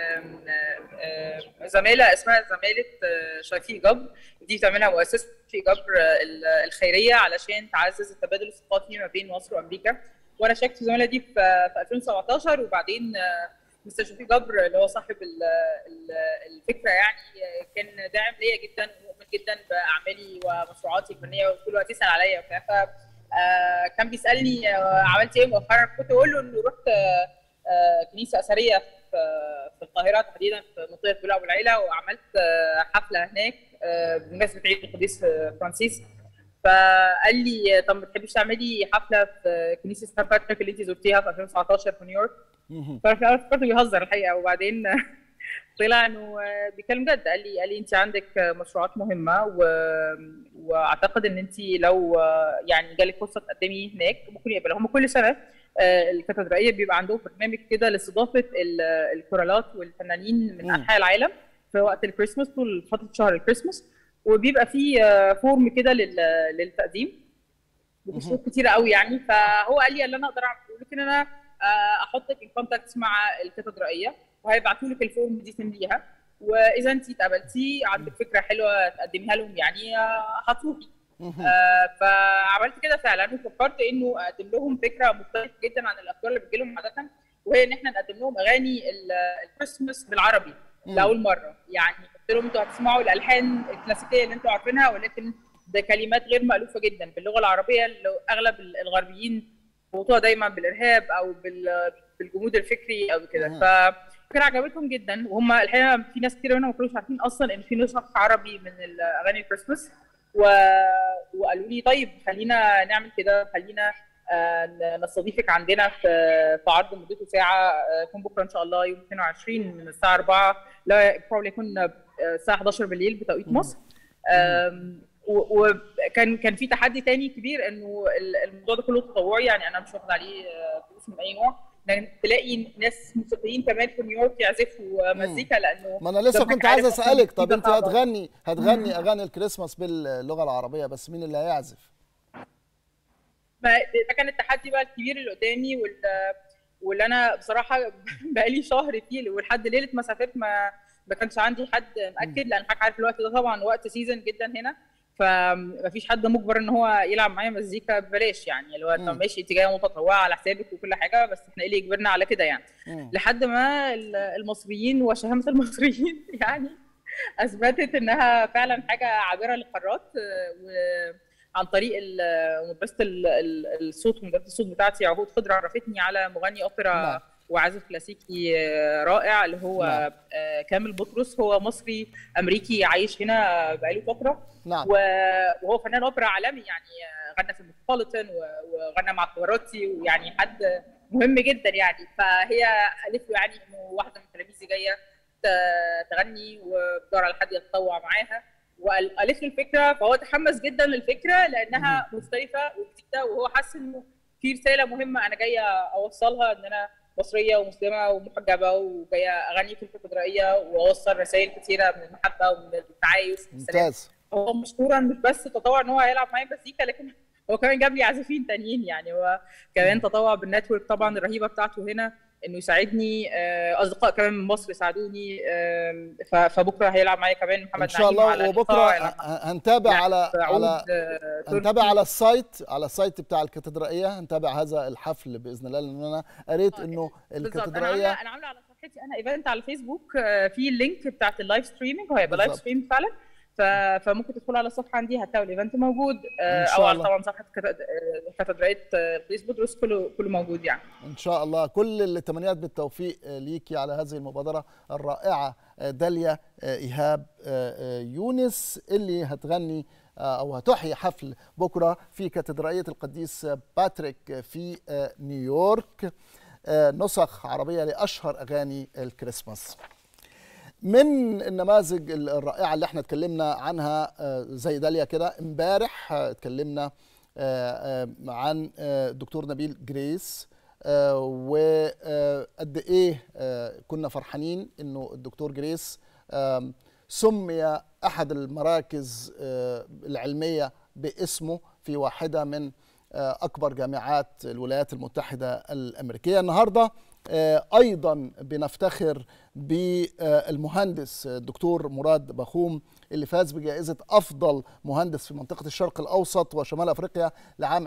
زماله اسمها زماله شفيق جبر دي بتعملها مؤسسه شفيق جبر الخيريه علشان تعزز التبادل الثقافي ما بين مصر وامريكا وانا شاركت في الزماله دي في 2017 وبعدين مستر شفيق جبر اللي هو صاحب الفكره يعني كان داعم ليا جدا ومؤمن جدا باعمالي ومشروعاتي الفنيه وكل وقت يسال عليا وبتاع ف كان بيسالني عملت ايه مؤخرا كنت اقول له انه رحت كنيسه اثريه في في القاهره تحديدا في منطقه بولا والعيله وعملت حفله هناك بمناسبه عيد القديس فرانسيس فقال لي طب ما تحبيش تعملي حفله في كنيسه سان باتريك اللي انت زرتيها في 2019 في نيويورك فانا في الاول فكرته بيهزر الحقيقه وبعدين طلع انه بيتكلم جد قال لي قال لي انت عندك مشروعات مهمه و... واعتقد ان انت لو يعني جالك فرصه تقدمي هناك ممكن يقبلوا هم كل سنه الكاتدرائيه بيبقى عندهم برنامج كده لاستضافه الكورالات والفنانين من انحاء العالم في وقت الكريسماس طول فتره شهر الكريسماس وبيبقى فيه فورم كده للتقديم بشروط كتيره قوي يعني فهو قال لي اللي انا اقدر اعمله لكن انا احطك ان كونتاكت مع الكاتدرائيه وهيبعتوا لك الفورم دي تمليها واذا انت اتقبلتي عندك فكره حلوه تقدميها لهم يعني هتروحي آه فعملت كده فعلا وفكرت انه اقدم لهم فكره مختلفه جدا عن الافكار اللي بتجي لهم عاده وهي ان احنا نقدم لهم اغاني الكريسماس بالعربي لاول مره يعني قلت لهم انتوا هتسمعوا الالحان الكلاسيكيه اللي انتوا عارفينها ولكن بكلمات غير مالوفه جدا باللغه العربيه اللي اغلب الغربيين مربوطوها دايما بالارهاب او بالجمود الفكري او كده ففكره عجبتهم جدا وهم الحقيقه في ناس كتير منهم ما كانوش عارفين اصلا ان في نسخ عربي من الاغاني الكريسماس و... وقالوا لي طيب خلينا نعمل كده خلينا آه، نستضيفك عندنا في في عرض مدته ساعه آه، يكون بكره ان شاء الله يوم 22 من الساعه 4 لا probably يكون آه، الساعه 11 بالليل بتوقيت مصر آم، و- وكان كان في تحدي تاني كبير انه ال- الموضوع ده كله تطوعي يعني انا مش واخد عليه آه، فلوس من اي نوع لان تلاقي ناس موسيقيين كمان في نيويورك يعزفوا آه، مزيكا لانه ما انا لسه زي ما كنت حضرتك عايز عارف اسالك طب الموسيقى انت صعبة. هتغني هتغني اغاني الكريسماس باللغه العربيه بس مين اللي هيعزف ما ده كان التحدي بقى الكبير اللي قدامي وال واللي انا بصراحه بقالي شهر فيه ولحد ليله ما سافرت ما ما كانش عندي حد مأكد لان حضرتك عارف الوقت ده طبعا وقت سيزون جدا هنا فمفيش حد مجبر ان هو يلعب معايا مزيكا ببلاش يعني اللي هو طب ماشي انت جايه متطوعه على حسابك وكل حاجه بس احنا ايه اللي يجبرنا على كده يعني مم. لحد ما ال- المصريين وشهامه المصريين يعني اثبتت انها فعلا حاجه عابره للقارات آه، وعن طريق ال- مدرسه ال- ال- الصوت ومدرسه الصوت بتاعتي عهود خضر عرفتني على مغني نعم. اوبرا وعازف كلاسيكي آه، رائع اللي هو نعم. آه، كامل بطرس هو مصري امريكي عايش هنا بقاله فتره نعم و- وهو فنان اوبرا عالمي يعني آه، غنى في المتروبوليتان و- وغنى مع كواراتي ويعني حد مهم جدا يعني فهي قالت له يعني انه واحده من تلاميذي جايه ت- تغني وبتدور على حد يتطوع معاها وقالت له الفكره فهو تحمس جدا للفكره لانها مختلفه وجديده وهو حس انه في رساله مهمه انا جايه اوصلها ان انا مصريه ومسلمه ومحجبه وجايه اغني في الكاتدرائيه واوصل رسائل كثيره من المحبه ومن التعايش والسلام ممتاز هو مشكورا مش بس تطوع ان هو هيلعب معايا مزيكا لكن هو كمان جاب لي عازفين تانيين يعني هو كمان تطوع بالنتورك طبعا الرهيبه بتاعته هنا انه يساعدني آه، اصدقاء كمان من مصر ساعدوني آم، ف- فبكره هيلعب معايا كمان محمد ان شاء نعيم الله على وبكره الإيقاع، ه- ه- هنتابع يعني على عود، على آه، تركي. هنتابع على السايت على السايت بتاع الكاتدرائيه هنتابع هذا الحفل باذن الله لان انا قريت آه، انه بالظبط انا الكاتدرائيه عامله انا عامله على صفحتي انا ايفنت على الفيسبوك آه، في اللينك بتاعت اللايف ستريمينج وهيبقى لايف بالظبط. ستريم فعلا ف... فممكن تدخلوا على الصفحه عندي هتلاقوا الايفنت موجود آه، إن شاء او على الله. طبعا صفحه كاتد- آه، كاتدرائيه آه، الفيسبوك بس كله كله موجود يعني ان شاء الله كل التمنيات بالتوفيق آه، ليكي على هذه المبادره الرائعه آه، داليا آه، ايهاب آه، آه، يونس اللي هتغني آه، او هتحيي حفل بكره في كاتدرائيه القديس باتريك في آه، نيويورك آه، نسخ عربيه لاشهر اغاني الكريسماس من النماذج الرائعه اللي احنا اتكلمنا عنها آه، زي داليا كده امبارح آه، اتكلمنا آه، آه، عن آه، الدكتور نبيل جريس وقد ايه آه، كنا فرحانين انه الدكتور جريس آم، سمي احد المراكز آه، العلميه باسمه في واحده من آه، اكبر جامعات الولايات المتحده الامريكيه النهارده آه، ايضا بنفتخر بالمهندس الدكتور مراد بخوم اللي فاز بجائزه افضل مهندس في منطقه الشرق الاوسط وشمال افريقيا لعام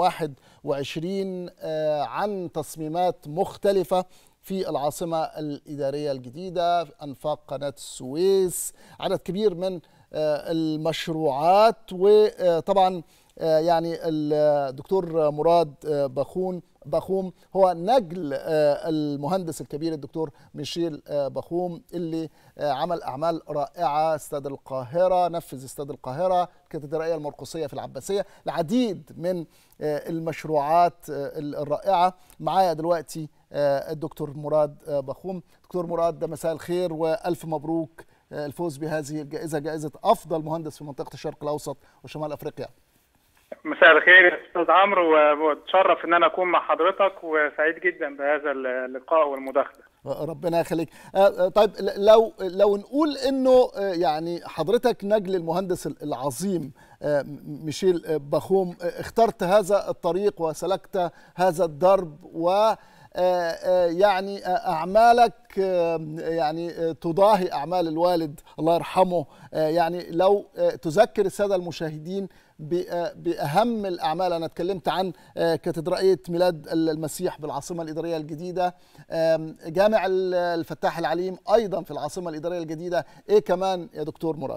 2021 آه، عن تصميمات مختلفه في العاصمه الاداريه الجديده انفاق قناه السويس عدد كبير من آه، المشروعات وطبعا آه، يعني الدكتور مراد آه، بخون بخوم هو نجل آه، المهندس الكبير الدكتور ميشيل آه، بخوم اللي آه، عمل اعمال رائعه استاد القاهره نفذ استاد القاهره الكاتدرائيه المرقسيه في العباسيه العديد من آه، المشروعات آه، الرائعه معايا دلوقتي آه، الدكتور مراد آه، بخوم دكتور مراد ده مساء الخير والف مبروك آه، الفوز بهذه الجائزه جائزه افضل مهندس في منطقه الشرق الاوسط وشمال افريقيا مساء الخير يا استاذ عمرو واتشرف ان انا اكون مع حضرتك وسعيد جدا بهذا اللقاء والمداخله ربنا يخليك آه، آه، طيب ل- لو لو نقول انه آه، يعني حضرتك نجل المهندس العظيم آه، م- ميشيل آه، بخوم آه، اخترت هذا الطريق وسلكت هذا الدرب و آه، آه، يعني آه، اعمالك آه، يعني آه، تضاهي اعمال الوالد الله يرحمه آه، يعني لو آه، تذكر الساده المشاهدين ب- آه، باهم الاعمال انا اتكلمت عن آه، كاتدرائيه ميلاد المسيح بالعاصمه الاداريه الجديده آم، جامع ال- الفتاح العليم ايضا في العاصمه الاداريه الجديده ايه كمان يا دكتور مراد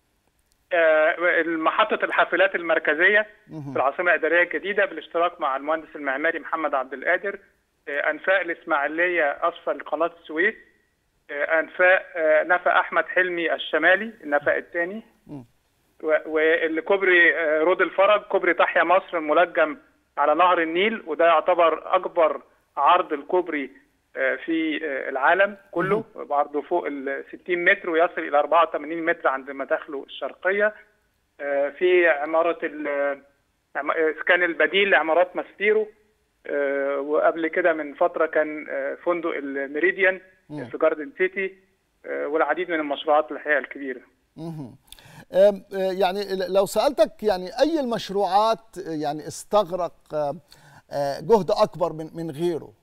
آه، محطة الحافلات المركزية في العاصمة الإدارية الجديدة بالاشتراك مع المهندس المعماري محمد عبد القادر آه، أنفاق الإسماعيلية أسفل قناة السويس آه، أنفاق آه، نفق أحمد حلمي الشمالي النفق الثاني و- والكوبري آه، رود الفرج كوبري تحيا مصر الملجم على نهر النيل وده يعتبر اكبر عرض الكوبري آه، في آه، العالم كله بعرضه فوق ال 60 متر ويصل الى 84 متر عند مداخله الشرقيه آه، في عماره ال- عم- آه، كان البديل لعمارات ماسبيرو آه، وقبل كده من فتره كان آه، فندق الميريديان مم. في جاردن سيتي آه، والعديد من المشروعات الحقيقه الكبيره مهم. أم، آه، يعني ل- لو سألتك يعني أي المشروعات آه، يعني استغرق آه، آه، جهد أكبر من من غيره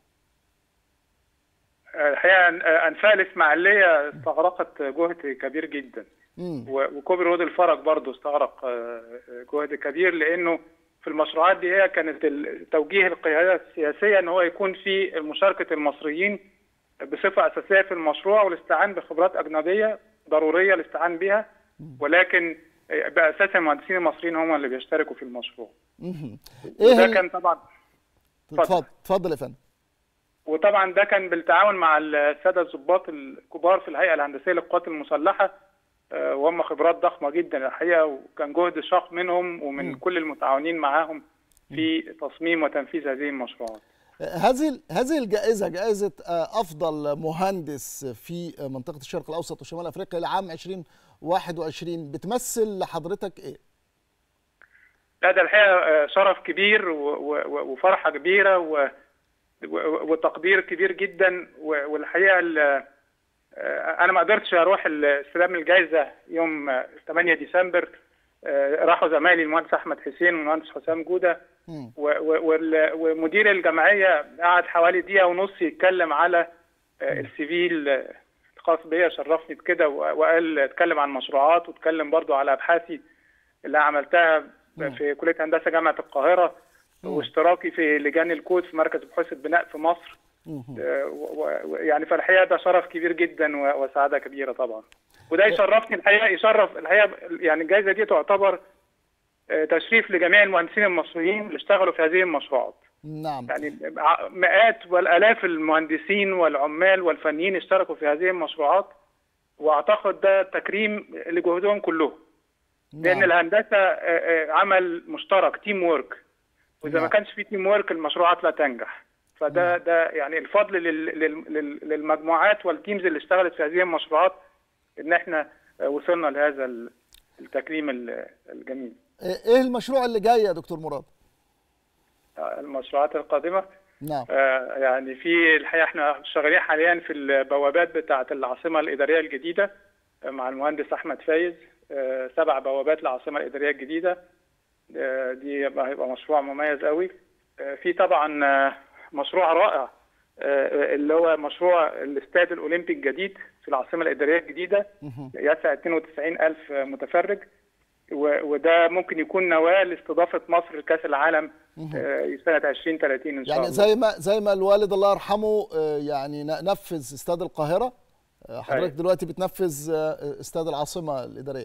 آه، الحقيقه آه، انفاق الاسماعيليه استغرقت جهد كبير جدا مم. و- وكوبري رود الفرج برضه استغرق آه، جهد كبير لانه في المشروعات دي هي كانت ال- توجيه القياده السياسيه ان هو يكون في مشاركه المصريين بصفه اساسيه في المشروع والاستعان بخبرات اجنبيه ضروريه الاستعان بها ولكن آه، باساس المهندسين المصريين هم اللي بيشتركوا في المشروع مهم. وده ال- كان طبعا اتفضل اتفضل يا فندم وطبعا ده كان بالتعاون مع الساده الضباط الكبار في الهيئه الهندسيه للقوات المسلحه آه، وهم خبرات ضخمه جدا الحقيقه وكان جهد شاق منهم ومن كل المتعاونين معاهم في تصميم وتنفيذ هذه المشروعات. هذه هذه الجائزة جائزة آه، أفضل مهندس في آه، منطقة الشرق الأوسط وشمال أفريقيا لعام 2021 بتمثل لحضرتك إيه؟ لا ده الحقيقه آه، شرف كبير و- و- وفرحه كبيره و- و- وتقدير كبير جدا و- والحقيقه ال- آه، انا ما قدرتش اروح استلام الجائزه يوم آه، 8 ديسمبر آه، راحوا زمايلي المهندس احمد حسين والمهندس حسام جوده مم. و- و- وال- ومدير الجمعيه قعد حوالي دقيقه ونص يتكلم على آه، السيفيل آه، الخاص بيا شرفني بكده و- وقال اتكلم عن مشروعات واتكلم برضو على ابحاثي اللي عملتها في كليه هندسه جامعه القاهره واشتراكي في لجان الكود في مركز بحوث البناء في مصر مهم. آه، و- و- يعني فالحقيقه ده شرف كبير جدا و- وسعاده كبيره طبعا وده يشرفني الحقيقه يشرف الحقيقه يعني الجائزه دي تعتبر آه، تشريف لجميع المهندسين المصريين اللي اشتغلوا في هذه المشروعات نعم يعني ع- مئات والالاف المهندسين والعمال والفنيين اشتركوا في هذه المشروعات واعتقد ده تكريم لجهودهم كلهم لان نعم. الهندسه آه، آه، عمل مشترك تيم وورك واذا ما نعم. كانش في تيم وورك المشروعات لا تنجح فده ده يعني الفضل لل- لل- لل- للمجموعات والتيمز اللي اشتغلت في هذه المشروعات ان احنا آه، وصلنا لهذا ال- التكريم ال- الجميل إيه المشروع اللي جاي يا دكتور مراد؟ آه، المشروعات القادمه نعم آه، يعني في الحقيقه احنا شغالين حاليا في البوابات بتاعه العاصمه الاداريه الجديده آه، مع المهندس احمد فايز آه، سبع بوابات للعاصمه الاداريه الجديده آه، دي هيبقى هيبقى مشروع مميز قوي آه، في طبعا آه، مشروع رائع آه، اللي هو مشروع الاستاد الاولمبي الجديد في العاصمه الاداريه الجديده مهم. يسع 92 الف متفرج و- وده ممكن يكون نواه لاستضافه مصر لكاس العالم آه، سنه 2030 ان شاء يعني الله زي ما زي ما الوالد الله يرحمه آه، يعني ن- نفذ استاد القاهرة آه، حضرتك أيوة. دلوقتي بتنفذ آه، استاد العاصمة الإدارية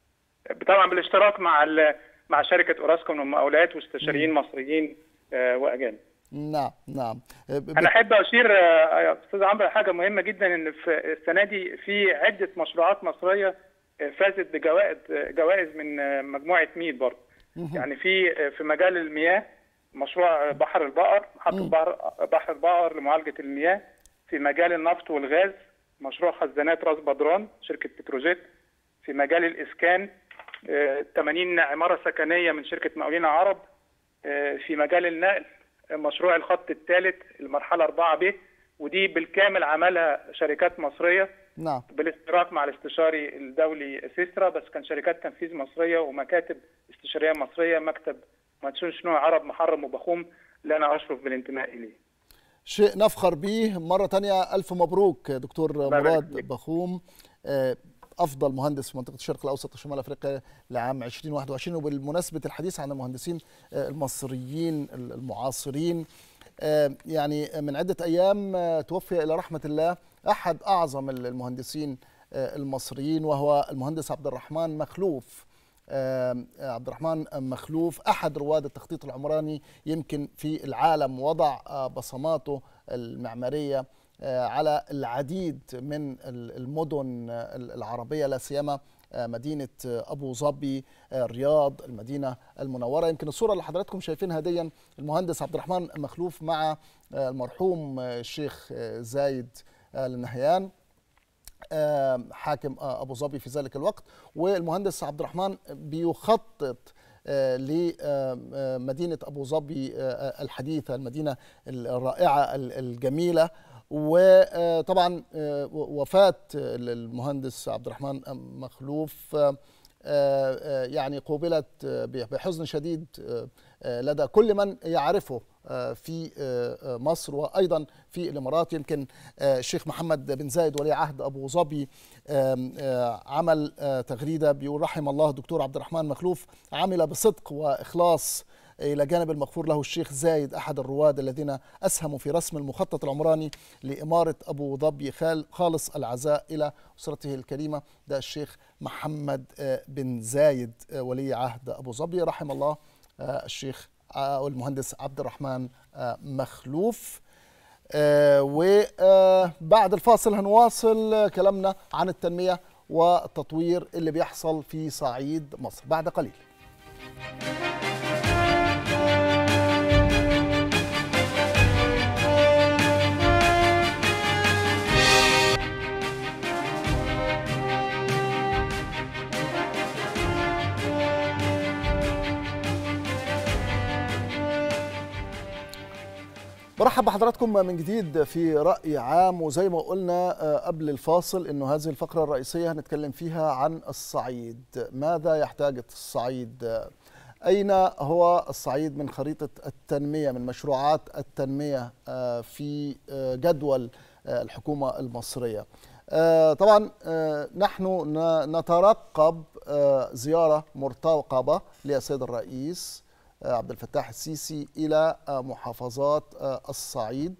طبعا بالاشتراك مع ال- مع شركه اوراسكوم والمقاولات واستشاريين مصريين آه، واجانب. نعم نعم آه، ب- انا احب اشير آه، يا استاذ عمرو حاجه مهمه جدا ان في السنه دي في عده مشروعات مصريه آه، فازت بجوائز آه، جوائز من آه، مجموعه ميد برضه. يعني في آه، في مجال المياه مشروع آه، بحر البقر محطه بحر بحر البقر لمعالجه المياه في مجال النفط والغاز مشروع خزانات راس بدران شركه بتروجيت في مجال الاسكان آه، 80 عماره سكنيه من شركه مقاولين عرب آه، في مجال النقل آه، مشروع الخط الثالث المرحله 4 ب ودي بالكامل عملها شركات مصريه نعم بالاشتراك مع الاستشاري الدولي سيسترا بس كان شركات تنفيذ مصريه ومكاتب استشاريه مصريه مكتب مهندسون شنو عرب محرم وبخوم اللي انا اشرف بالانتماء اليه. شيء نفخر به مرة تانية ألف مبروك دكتور يبارك مراد فيك. بخوم آه، أفضل مهندس في منطقة الشرق الأوسط وشمال أفريقيا لعام 2021 وبالمناسبة الحديث عن المهندسين آه، المصريين المعاصرين آه، يعني من عدة أيام آه، توفي إلى رحمة الله أحد أعظم المهندسين آه، المصريين وهو المهندس عبد الرحمن مخلوف آه، عبد الرحمن مخلوف احد رواد التخطيط العمراني يمكن في العالم وضع آه، بصماته المعماريه آه، على العديد من ال- المدن آه، العربيه لا سيما آه، مدينه آه، ابو ظبي آه، الرياض المدينه المنوره يمكن الصوره اللي حضراتكم شايفينها دي المهندس عبد الرحمن مخلوف مع آه، المرحوم آه، الشيخ آه، زايد آل النهيان آه، حاكم آه، ابو ظبي في ذلك الوقت والمهندس عبد الرحمن بيخطط آه، لمدينه ابو ظبي آه، الحديثه المدينه الرائعه ال- الجميله وطبعا وفاه المهندس عبد الرحمن مخلوف آه، آه، يعني قوبلت آه، بحزن شديد آه، آه، لدى كل من يعرفه آه، في آه، آه، مصر وايضا في الامارات يمكن آه، الشيخ محمد بن زايد ولي عهد ابو ظبي آم، آه، عمل آه، تغريده بيقول رحم الله الدكتور عبد الرحمن مخلوف عمل بصدق واخلاص إلى جانب المغفور له الشيخ زايد أحد الرواد الذين أسهموا في رسم المخطط العمراني لإمارة أبو ظبي خال- خالص العزاء إلى أسرته الكريمة ده الشيخ محمد آه، بن زايد آه، ولي عهد أبو ظبي رحم الله آه، الشيخ آه، والمهندس عبد الرحمن آه، مخلوف وبعد الفاصل هنواصل آه، كلامنا عن التنمية والتطوير اللي بيحصل في صعيد مصر بعد قليل برحب بحضراتكم من جديد في رأي عام وزي ما قلنا آه، قبل الفاصل انه هذه الفقرة الرئيسية هنتكلم فيها عن الصعيد ماذا يحتاج الصعيد آه، أين هو الصعيد من خريطة التنمية من مشروعات التنمية آه، في آه، جدول آه، الحكومة المصرية آه، طبعا آه، نحن ن- نترقب آه، زيارة مرتقبة للسيد الرئيس آه، عبد الفتاح السيسي إلى آه، محافظات آه، الصعيد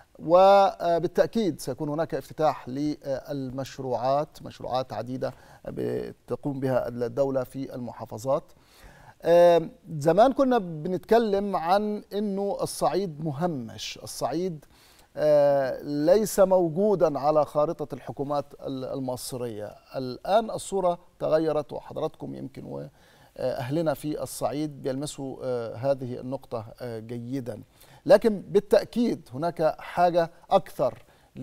وبالتأكيد سيكون هناك افتتاح للمشروعات مشروعات عديدة تقوم بها الدولة في المحافظات آم، زمان كنا بنتكلم عن انه الصعيد مهمش الصعيد آه، ليس موجودا على خارطة الحكومات ال- المصرية الآن الصورة تغيرت وحضراتكم يمكن وأهلنا في الصعيد بيلمسوا آه، هذه النقطة آه، جيدا لكن بالتأكيد هناك حاجة أكثر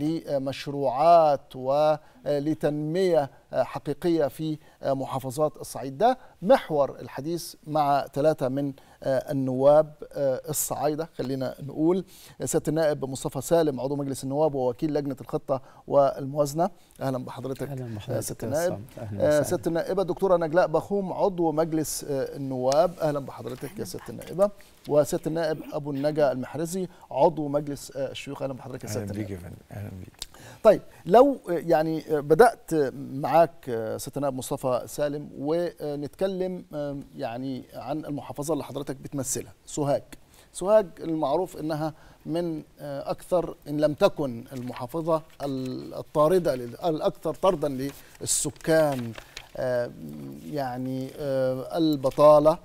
لمشروعات ولتنمية حقيقية في محافظات الصعيد ده محور الحديث مع ثلاثة من النواب الصعايدة خلينا نقول سيادة النائب مصطفى سالم عضو مجلس النواب ووكيل لجنة الخطة والموازنة أهلا بحضرتك أهلا بحضرتك سيادة يا النائب أستاذ. أهلا وسهلا. سيادة النائبة دكتورة نجلاء بخوم عضو مجلس النواب أهلا بحضرتك يا سيادة النائبة وسيادة النائب أبو النجا المحرزي عضو مجلس الشيوخ أهلا بحضرتك يا اهلا سيادة بيك النائب يا فندم اهلا بيك طيب لو يعني بدأت معاك سيادة النائب مصطفى سالم ونتكلم يعني عن المحافظة اللي حضرتك بتمثلها سوهاج سوهاج المعروف انها من اكثر ان لم تكن المحافظة الطاردة لل- الاكثر طردا للسكان يعني البطالة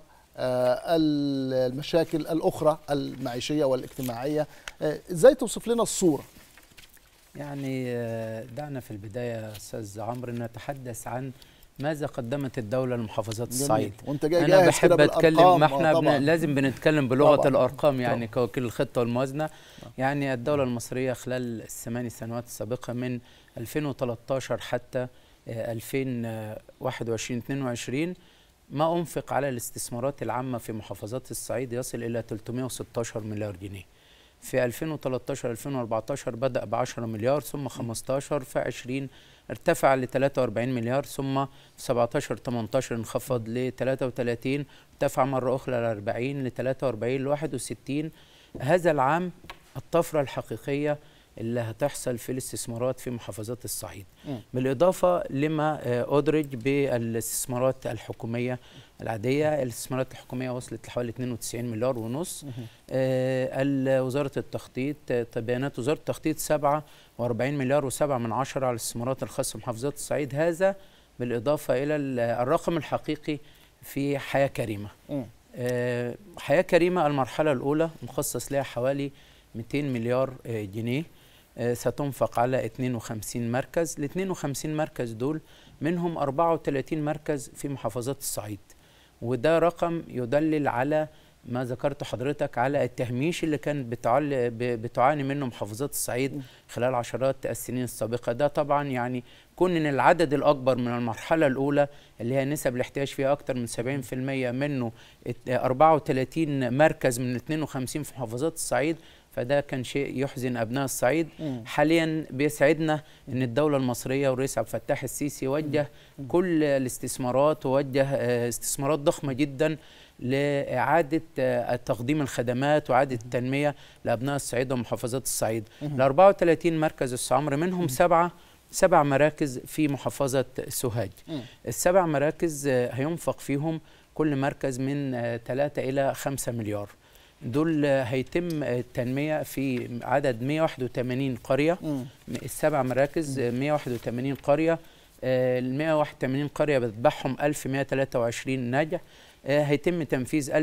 المشاكل الاخرى المعيشية والاجتماعية ازاي توصف لنا الصورة يعني آه، دعنا في البدايه يا استاذ عمرو نتحدث عن ماذا قدمت الدوله لمحافظات جميل. الصعيد وانت جاي انا جاهز كده بحب اتكلم بالأرقام. ما آه، احنا طبعاً. بن... لازم بنتكلم بلغه طبعاً. الارقام يعني طبعاً. كوكيل الخطه والموازنه يعني الدوله المصريه خلال الثماني سنوات السابقه من 2013 حتى آه، 2021 22 ما انفق على الاستثمارات العامه في محافظات الصعيد يصل الى 316 مليار جنيه في 2013 2014 بدأ ب 10 مليار ثم 15 في 20 ارتفع ل 43 مليار ثم في 17 18 انخفض ل 33 ارتفع مرة أخرى ل 40 ل 43 ل 61 هذا العام الطفرة الحقيقية اللي هتحصل في الاستثمارات في محافظات الصعيد مم. بالإضافة لما آه، أدرج بالاستثمارات الحكومية العادية الاستثمارات الحكومية وصلت لحوالي 92 مليار ونص آه، ال- وزارة التخطيط آه، بيانات وزارة التخطيط 47 مليار و7 من عشرة على الاستثمارات الخاصة بمحافظات الصعيد هذا بالإضافة إلى ال- الرقم الحقيقي في حياة كريمة مم. آه، حياة كريمة المرحلة الأولى مخصص لها حوالي 200 مليار آه، جنيه آه، ستنفق على 52 مركز ال 52 مركز دول منهم 34 مركز في محافظات الصعيد وده رقم يدلل على ما ذكرت حضرتك على التهميش اللي كان بتعل... ب- بتعاني منه محافظات الصعيد خلال عشرات السنين السابقة ده طبعا يعني كون ان العدد الاكبر من المرحلة الاولى اللي هي نسب الاحتياج فيها اكتر من 70% منه ات- 34 مركز من 52 في محافظات الصعيد فده كان شيء يحزن ابناء الصعيد مم. حاليا بيسعدنا ان الدوله المصريه والرئيس عبد الفتاح السيسي وجه كل الاستثمارات ووجه آه، استثمارات ضخمه جدا لاعاده آه، تقديم الخدمات واعاده التنميه لابناء الصعيد ومحافظات الصعيد ال 34 مركز السعمر منهم سبعه سبع مراكز في محافظه سوهاج السبع مراكز آه، هينفق فيهم كل مركز من 3 الى 5 مليار دول آه، هيتم آه، التنميه في عدد 181 قريه مم. السبع مراكز آه، 181 قريه آه، ال 181 قريه بتتبعهم 1123 ناجح آه، هيتم تنفيذ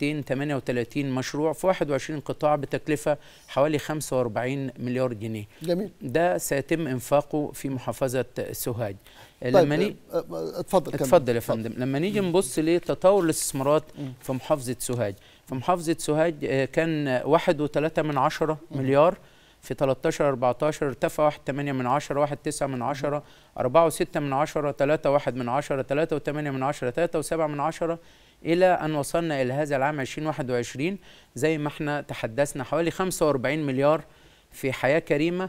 1238 مشروع في 21 قطاع بتكلفه حوالي 45 مليار جنيه جميل ده سيتم انفاقه في محافظه سوهاج آه، طيب لما ني... آه، آه، اتفضل كمل. اتفضل يا فندم لما نيجي نبص لتطور الاستثمارات في محافظة سوهاج في محافظة سوهاج آه، كان واحد وثلاثة من عشرة مليار في 13 14 ارتفع واحد تمانية من عشرة واحد تسعة من عشرة أربعة وستة من عشرة ثلاثة واحد من عشرة ثلاثة وثمانية من عشرة ثلاثة وسبعة من عشرة إلى أن وصلنا إلى هذا العام 2021 زي ما احنا تحدثنا حوالي 45 مليار في حياة كريمة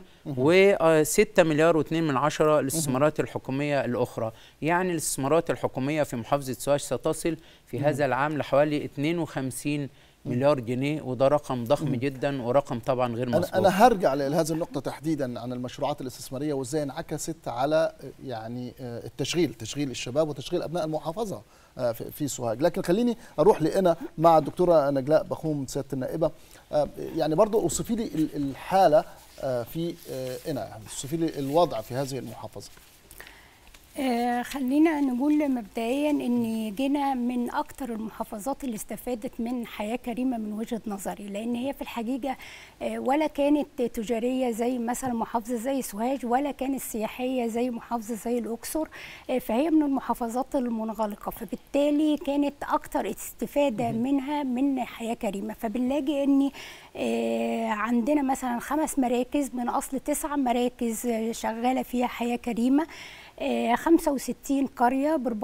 و6 مليار و2 من عشرة الاستثمارات الحكومية الأخرى يعني الاستثمارات الحكومية في محافظة سوهاج ستصل في مم. هذا العام لحوالي 52 مليار جنيه وده رقم ضخم جدا ورقم طبعا غير انا مسبوق انا هرجع لهذه النقطه تحديدا عن المشروعات الاستثماريه وازاي انعكست على آه، يعني آه، التشغيل تشغيل الشباب وتشغيل ابناء المحافظه آه، في في سوهاج لكن خليني اروح لنا مع الدكتوره نجلاء بخوم سياده النائبه آه، يعني برضو اوصفي لي ال- الحاله آه، في آه، هنا اوصفي لي الوضع في هذه المحافظه آه خلينا نقول مبدئيا ان جينا من اكتر المحافظات اللي استفادت من حياه كريمه من وجهه نظري لان هي في الحقيقه آه ولا كانت تجاريه زي مثلا محافظه زي سوهاج ولا كانت سياحيه زي محافظه زي الاقصر آه فهي من المحافظات المنغلقه فبالتالي كانت اكتر استفاده منها من حياه كريمه فبنلاقي ان آه عندنا مثلا خمس مراكز من اصل تسع مراكز آه، شغاله فيها حياه كريمه آه، 65 قرية ب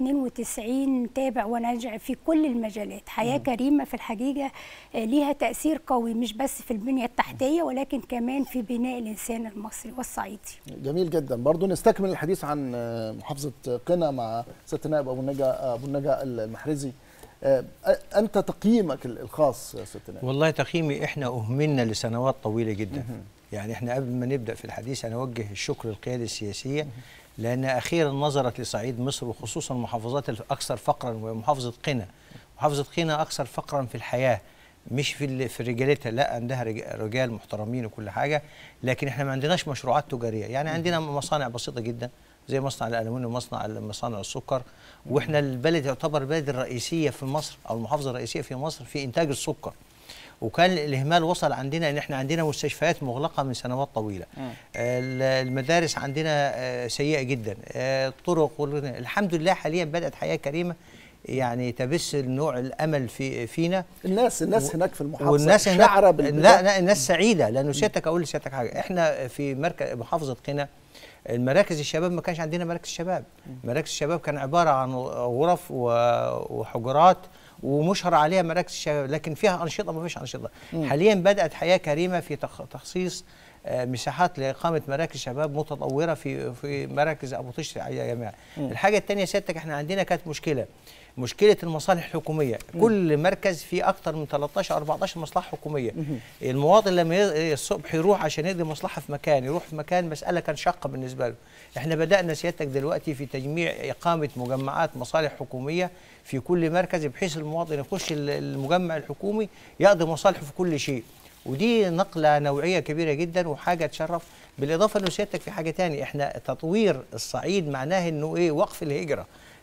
492 تابع وناجع في كل المجالات حياة مم. كريمة في الحقيقة آه، ليها تأثير قوي مش بس في البنية التحتية ولكن كمان في بناء الإنسان المصري والصعيدي جميل جدا برضو نستكمل الحديث عن آه، محافظه قنا مع سياده النائب ابو النجا ابو النجا المحرزي آه، انت تقييمك الخاص يا سياده النائب والله تقييمي احنا اهملنا لسنوات طويله جدا يعني احنا قبل ما نبدا في الحديث انا اوجه الشكر للقياده السياسيه لان اخيرا نظرت لصعيد مصر وخصوصا المحافظات الاكثر فقرا ومحافظه قنا محافظه قنا اكثر فقرا في الحياه مش في ال- في رجالتها لا عندها رج- رجال محترمين وكل حاجه لكن احنا ما عندناش مشروعات تجاريه يعني عندنا مصانع بسيطه جدا زي مصنع الالومنيوم ومصنع مصانع السكر واحنا البلد يعتبر البلد الرئيسيه في مصر او المحافظه الرئيسيه في مصر في انتاج السكر وكان الاهمال وصل عندنا ان احنا عندنا مستشفيات مغلقه من سنوات طويله ال- المدارس عندنا آه، سيئه جدا آه، الطرق وال- الحمد لله حاليا بدات حياه كريمه يعني تبث نوع الامل في فينا الناس الناس هناك في المحافظه والناس هناك شعره بالبداية. لا لا الناس سعيده لانه سيادتك اقول لسيادتك حاجه احنا في مركز محافظه قنا المراكز الشباب ما كانش عندنا مراكز شباب مراكز الشباب كان عباره عن غرف و- وحجرات ومشهر عليها مراكز الشباب لكن فيها انشطه ما فيش انشطه مم. حاليا بدات حياه كريمه في تخ- تخصيص آه، مساحات لاقامه مراكز شباب متطوره في في مراكز ابو طشت يا جماعه مم. الحاجه الثانيه سيادتك احنا عندنا كانت مشكله مشكله المصالح الحكوميه كل مركز فيه اكتر من 13 14 مصلحه حكوميه المواطن لما ي- الصبح يروح عشان يقضي مصلحه في مكان يروح في مكان مساله كان شاقه بالنسبه له احنا بدانا سيادتك دلوقتي في تجميع اقامه مجمعات مصالح حكوميه في كل مركز بحيث المواطن يخش ال- المجمع الحكومي يقضي مصالحه في كل شيء ودي نقله نوعيه كبيره جدا وحاجه تشرف بالاضافه انه سيادتك في حاجه تاني احنا تطوير الصعيد معناه انه ايه وقف الهجره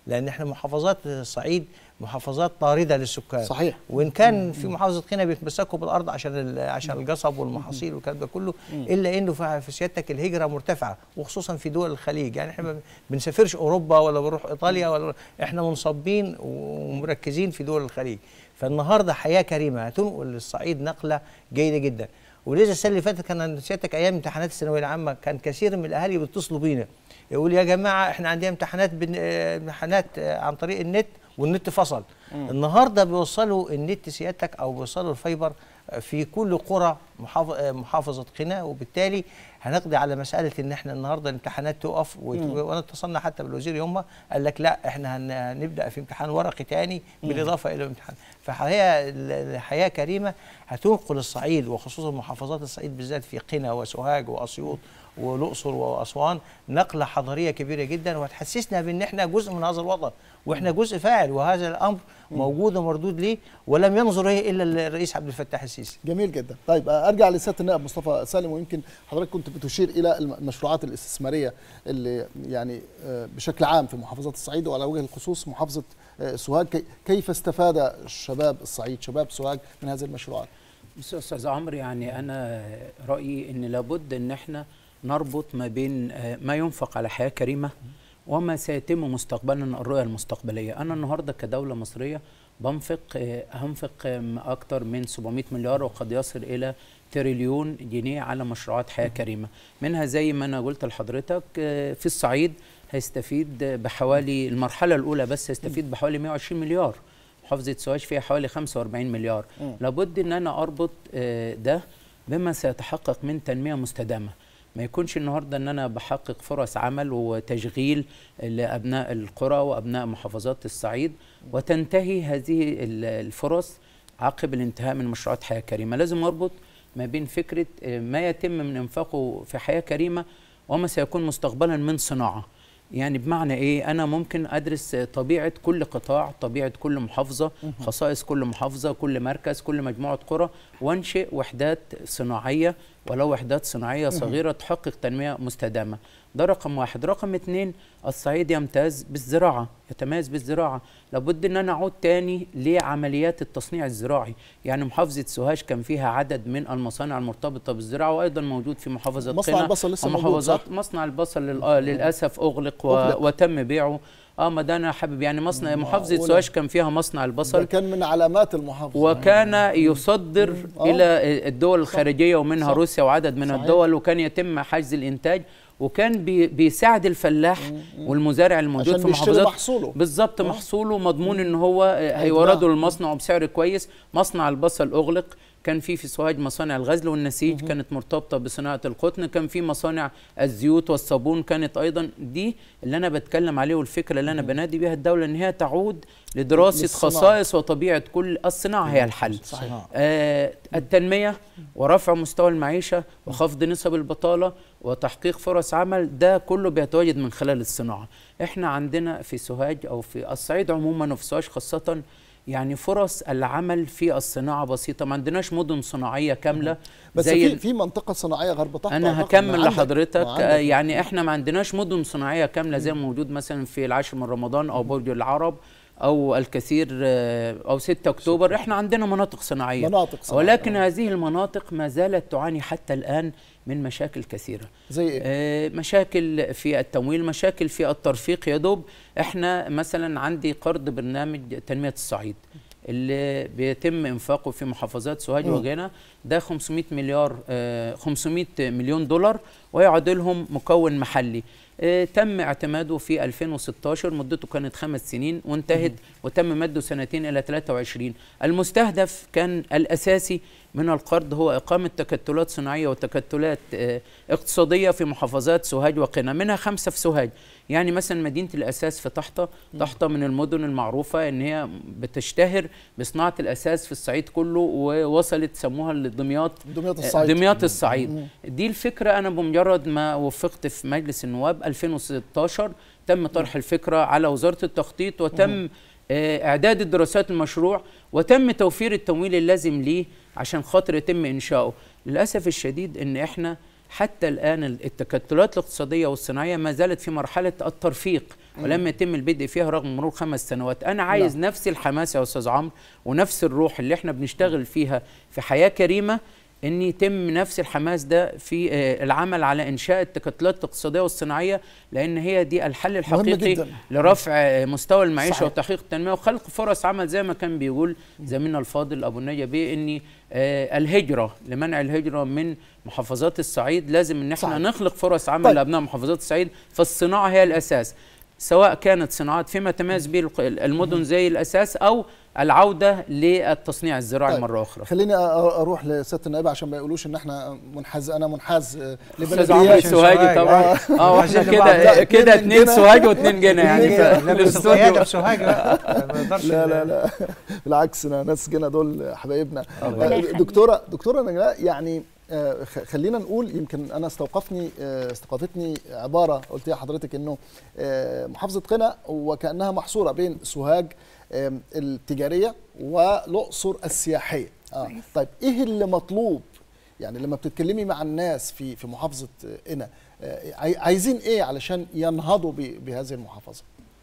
لان احنا محافظات الصعيد محافظات طارده للسكان صحيح. وان كان في محافظه قنا بيتمسكوا بالارض عشان ال- عشان القصب والمحاصيل والكلام ده كله الا انه في في سيادتك الهجره مرتفعه وخصوصا في دول الخليج يعني احنا ما بنسافرش اوروبا ولا بنروح ايطاليا ولا احنا منصبين ومركزين في دول الخليج فالنهارده حياه كريمه هتنقل الصعيد نقله جيده جدا ولذا السنه اللي فاتت كان سيادتك ايام امتحانات الثانويه العامه كان كثير من الاهالي بيتصلوا بينا يقول يا جماعه احنا عندنا امتحانات بن... آه، امتحانات آه، عن طريق النت والنت فصل مم. النهارده بيوصلوا النت سيادتك او بيوصلوا الفايبر في كل قرى محافظ- آه، محافظه قنا وبالتالي هنقضي على مساله ان احنا النهارده الامتحانات تقف وت- مم. وانا اتصلنا حتى بالوزير يومها قال لك لا احنا هن- هنبدا في امتحان ورقي تاني مم. بالاضافه الى الامتحان فحياه الحياه كريمه هتنقل الصعيد وخصوصا محافظات الصعيد بالذات في قنا وسوهاج واسيوط والاقصر واسوان نقله حضاريه كبيره جدا وهتحسسنا بان احنا جزء من هذا الوطن واحنا جزء فاعل وهذا الامر موجود ومردود ليه ولم ينظر اليه الا الرئيس عبد الفتاح السيسي جميل جدا طيب آه، ارجع لسياده النائب مصطفى سالم ويمكن حضرتك كنت بتشير الى الم- المشروعات الاستثماريه اللي يعني آه، بشكل عام في محافظات الصعيد وعلى وجه الخصوص محافظه آه، سوهاج كي- كيف استفاد شباب الصعيد شباب سوهاج من هذه المشروعات بص يا استاذ عمرو يعني انا رايي ان لابد ان احنا نربط ما بين آه، ما ينفق على حياه كريمه وما سيتم مستقبلا الرؤيه المستقبليه انا النهارده كدوله مصريه بنفق آه، هنفق آم، اكثر من 700 مليار وقد يصل الى تريليون جنيه على مشروعات حياه كريمه منها زي ما انا قلت لحضرتك آه، في الصعيد هيستفيد بحوالي المرحله الاولى بس هيستفيد بحوالي 120 مليار محافظه سوهاج فيها حوالي 45 مليار مم. لابد ان انا اربط آه، ده بما سيتحقق من تنميه مستدامه ما يكونش النهارده ان انا بحقق فرص عمل وتشغيل لابناء القرى وابناء محافظات الصعيد وتنتهي هذه ال- الفرص عقب الانتهاء من مشروعات حياه كريمه لازم اربط ما بين فكره آه، ما يتم من انفاقه في حياه كريمه وما سيكون مستقبلا من صناعه يعني بمعنى ايه انا ممكن ادرس طبيعه كل قطاع طبيعه كل محافظه خصائص كل محافظه كل مركز كل مجموعه قرى وانشئ وحدات صناعيه ولو وحدات صناعيه صغيره تحقق تنميه مستدامه ده رقم واحد رقم اتنين الصعيد يمتاز بالزراعه يتميز بالزراعه لابد ان انا اعود تاني لعمليات التصنيع الزراعي يعني محافظه سوهاج كان فيها عدد من المصانع المرتبطه بالزراعه وايضا موجود في محافظه مصنع قنا البصل لسه موجود، ومحافظات صح؟ مصنع البصل لل- آه، للاسف اغلق, و... أغلق. وتم بيعه اه ما ده انا حابب يعني مصنع محافظه معقولة. سوهاج كان فيها مصنع ده البصل كان من علامات المحافظه وكان يصدر آه. الى الدول الخارجيه ومنها صح. روسيا وعدد من صحيح. الدول وكان يتم حجز الانتاج وكان بي بيساعد الفلاح والمزارع الموجود عشان في بيشتري محافظات محصوله. بالظبط محصوله مضمون ان هو آه، هيورده للمصنع بسعر كويس مصنع البصل اغلق كان في في سوهاج مصانع الغزل والنسيج كانت مرتبطه بصناعه القطن كان في مصانع الزيوت والصابون كانت ايضا دي اللي انا بتكلم عليه والفكره اللي انا بنادي بيها الدوله ان هي تعود لدراسه للصناعة. خصائص وطبيعه كل الصناعه هي الحل صحيح. آه التنميه ورفع مستوى المعيشه وخفض نسب البطاله وتحقيق فرص عمل ده كله بيتواجد من خلال الصناعه احنا عندنا في سوهاج او في الصعيد عموما وفي سوهاج خاصه يعني فرص العمل في الصناعه بسيطه ما عندناش مدن صناعيه كامله بس زي في ال- في منطقه صناعيه غرب طحطا انا أعتقد. هكمل ما عندك- لحضرتك ما عندك. آه، يعني احنا ما عندناش مدن صناعيه كامله زي ما موجود مثلا في العاشر من رمضان او برج العرب او الكثير آه، او 6 اكتوبر احنا عندنا مناطق صناعيه مناطق صناعية. ولكن هذه المناطق ما زالت تعاني حتى الان من مشاكل كثيره زي ايه آه، مشاكل في التمويل مشاكل في الترفيق يا دوب احنا مثلا عندي قرض برنامج تنميه الصعيد اللي بيتم انفاقه في محافظات سوهاج مم. وجنة ده 500 مليار آه، 500 مليون دولار ويعادلهم مكون محلي آه، تم اعتماده في 2016 مدته كانت خمس سنين وانتهت وتم مده سنتين الى 23 المستهدف كان الاساسي من القرض هو اقامه تكتلات صناعيه وتكتلات آه، اقتصاديه في محافظات سوهاج وقنا منها خمسه في سوهاج يعني مثلا مدينه الاساس في طحطا طحطا من المدن المعروفه ان هي بتشتهر بصناعه الاساس في الصعيد كله ووصلت سموها لدمياط دمياط آه، الصعيد. دمياط الصعيد مم. دي الفكره انا بمجرد ما وفقت في مجلس النواب 2016 تم طرح الفكره على وزاره التخطيط وتم آه، اعداد الدراسات المشروع وتم توفير التمويل اللازم ليه عشان خاطر يتم انشاؤه للاسف الشديد ان احنا حتى الان التكتلات الاقتصاديه والصناعيه ما زالت في مرحله الترفيق ولم يتم البدء فيها رغم مرور خمس سنوات انا عايز نعم. نفس الحماس يا استاذ عمرو ونفس الروح اللي احنا بنشتغل فيها في حياه كريمه ان يتم نفس الحماس ده في آه، العمل على انشاء التكتلات الاقتصاديه والصناعيه لان هي دي الحل الحقيقي جداً. لرفع آه، مستوى المعيشه صحيح. وتحقيق التنميه وخلق فرص عمل زي ما كان بيقول زميلنا الفاضل ابو النجا بيه ان آه، الهجره لمنع الهجره من محافظات الصعيد لازم ان احنا صحيح. نخلق فرص عمل طيب. لابناء محافظات الصعيد فالصناعه هي الاساس سواء كانت صناعات فيما تميز به الق- المدن زي الاساس او العوده للتصنيع الزراعي طيب. مره اخرى خليني أ- اروح لسياده النائب عشان ما يقولوش ان احنا منحاز انا منحاز آه، استاذ عمرو لبلديات السوهاجي طبعا آه. اه واحنا عايزين لبعض. كده لا، كده اتنين اتنين جنة. سوهاجي واتنين جنة يعني اتنين في جنة. لا بس الاستوديو. القياده في سوهاج بقى ما نقدرش لا لا لا بالعكس أنا ناس جينا دول حبايبنا ربنا آه، يخليك. دكتوره دكتوره نجلاء يعني آه، خ- خلينا نقول يمكن انا استوقفني آه، استوقفتني عباره قلتيها حضرتك انه آه، محافظه قنا وكانها محصوره بين سوهاج آم، التجاريه والاقصر السياحيه اه كويس. طيب ايه اللي مطلوب يعني لما بتتكلمي مع الناس في في محافظه آه، قنا آه، عاي- عايزين ايه علشان ينهضوا ب- بهذه المحافظه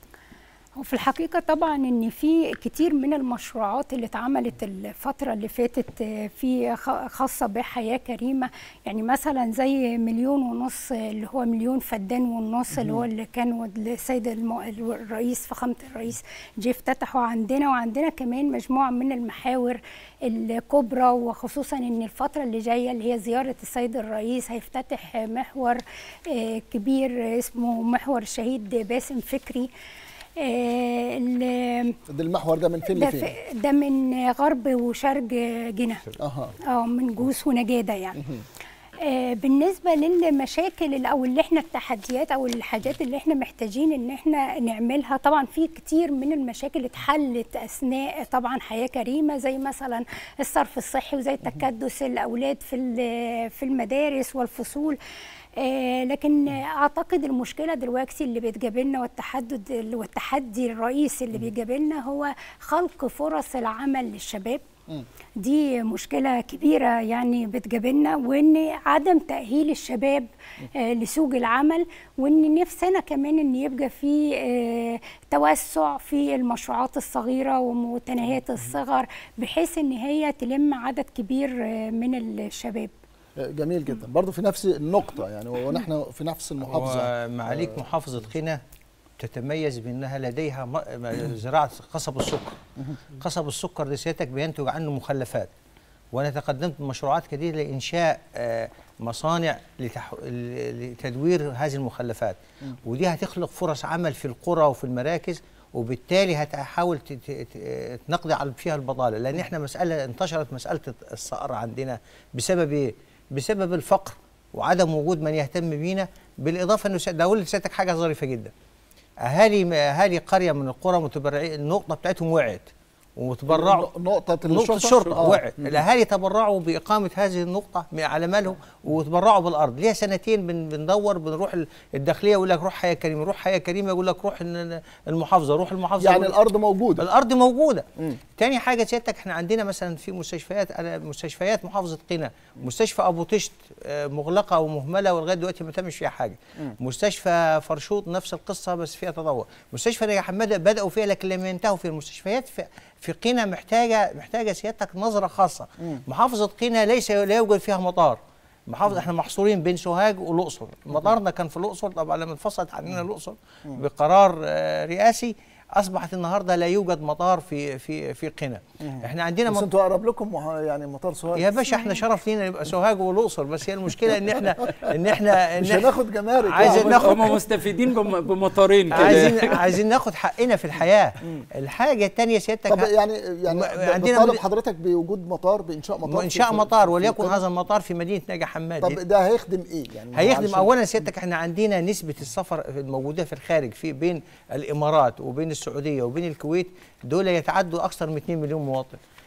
وفي الحقيقة طبعا ان في كتير من المشروعات اللي اتعملت الفترة اللي فاتت آه، في خ- خاصة بحياة كريمة يعني مثلا زي مليون ونص آه، اللي هو مليون فدان ونص اللي هو اللي كان السيد الم- الرئيس فخامة الرئيس جه افتتحوا عندنا وعندنا كمان مجموعة من المحاور الكبرى وخصوصا ان الفترة اللي جاية اللي هي زيارة السيد الرئيس هيفتتح محور آه، كبير اسمه محور الشهيد باسم فكري آه، ال- ده المحور ده من فين ده, لفين في- ده من غرب وشرق جنة اها اه من جوس ونجادة يعني آه بالنسبة للمشاكل اللي- او اللي احنا التحديات او الحاجات اللي احنا محتاجين ان احنا نعملها طبعا في كتير من المشاكل اتحلت اثناء طبعا حياة كريمة زي مثلا الصرف الصحي وزي تكدس الاولاد في ال- في المدارس والفصول آه لكن اعتقد المشكله دلوقتي اللي بتجابلنا والتحدد والتحدي الرئيسي اللي بيجابلنا هو خلق فرص العمل للشباب دي مشكلة كبيرة يعني بتجابلنا وإن عدم تأهيل الشباب آه، لسوق العمل وإن نفسنا كمان إن يبقى في آه، توسع في المشروعات الصغيرة ومتناهية الصغر بحيث إن هي تلم عدد كبير آه، من الشباب جميل جدا برضه في نفس النقطة يعني ونحن في نفس المحافظة ومعاليك محافظة قنا تتميز بأنها لديها م- م- زراعة قصب السكر قصب السكر ده سيادتك بينتج عنه مخلفات وأنا تقدمت بمشروعات كثيرة لإنشاء آه، مصانع لتح... ل- لتدوير هذه المخلفات ودي هتخلق فرص عمل في القرى وفي المراكز وبالتالي هتحاول ت- ت- ت- تنقضي على فيها البطاله لان احنا مساله انتشرت مساله الصقر عندنا بسبب ايه؟ بسبب الفقر وعدم وجود من يهتم بينا بالاضافه انه ده اقول لسيادتك حاجه ظريفه جدا اهالي اهالي قريه من القرى متبرعين النقطه بتاعتهم وقعت وتبرعوا نقطة نقطة الشرطة الشرطة آه. وقعت الأهالي تبرعوا بإقامة هذه النقطة من- على مالهم وتبرعوا بالأرض ليها سنتين بن بندور بنروح ال- الداخلية يقول لك روح حياة كريمة روح حياة كريمة يقول لك روح ال- المحافظة روح المحافظة يعني يقول- الأرض موجودة الأرض موجودة مم. تاني حاجة سيادتك احنا عندنا مثلا في مستشفيات أنا مستشفيات محافظة قنا مستشفى أبو طشت آه، مغلقة ومهملة ولغاية دلوقتي ما تمش فيها حاجة مستشفى فرشوط نفس القصة بس فيها تطور مستشفى نجا حمادة بدأوا فيها لكن لم ينتهوا في المستشفيات في, في قنا محتاجة محتاجة سيادتك نظرة خاصة محافظة قنا ليس لا يوجد فيها مطار محافظة احنا محصورين بين سوهاج والاقصر مطارنا كان في الاقصر طبعا لما انفصلت عننا الاقصر بقرار آه، رئاسي اصبحت النهارده لا يوجد مطار في في في قنا احنا عندنا بس مط- انتوا اقرب لكم مح- يعني مطار سوهاج يا باشا احنا شرف لينا يبقى سوهاج والاقصر بس هي المشكله ان احنا ان احنا مش ان هناخد جمارك عايزين يعني. ناخد هم مستفيدين بم- بمطارين كده عايزين عايزين ناخد حقنا في الحياه الحاجه الثانيه سيادتك طب ه- يعني يعني م- عندنا عندنا بطالب مد- حضرتك بوجود مطار بانشاء مطار في- انشاء في- مطار في- وليكن في هذا المطار في مدينه نجا حمادي طب ده هيخدم ايه يعني هيخدم علشان- اولا سيادتك احنا عندنا نسبه السفر الموجوده في الخارج في بين الامارات وبين السعوديه وبين الكويت دول يتعدوا اكثر من 2 مليون مواطن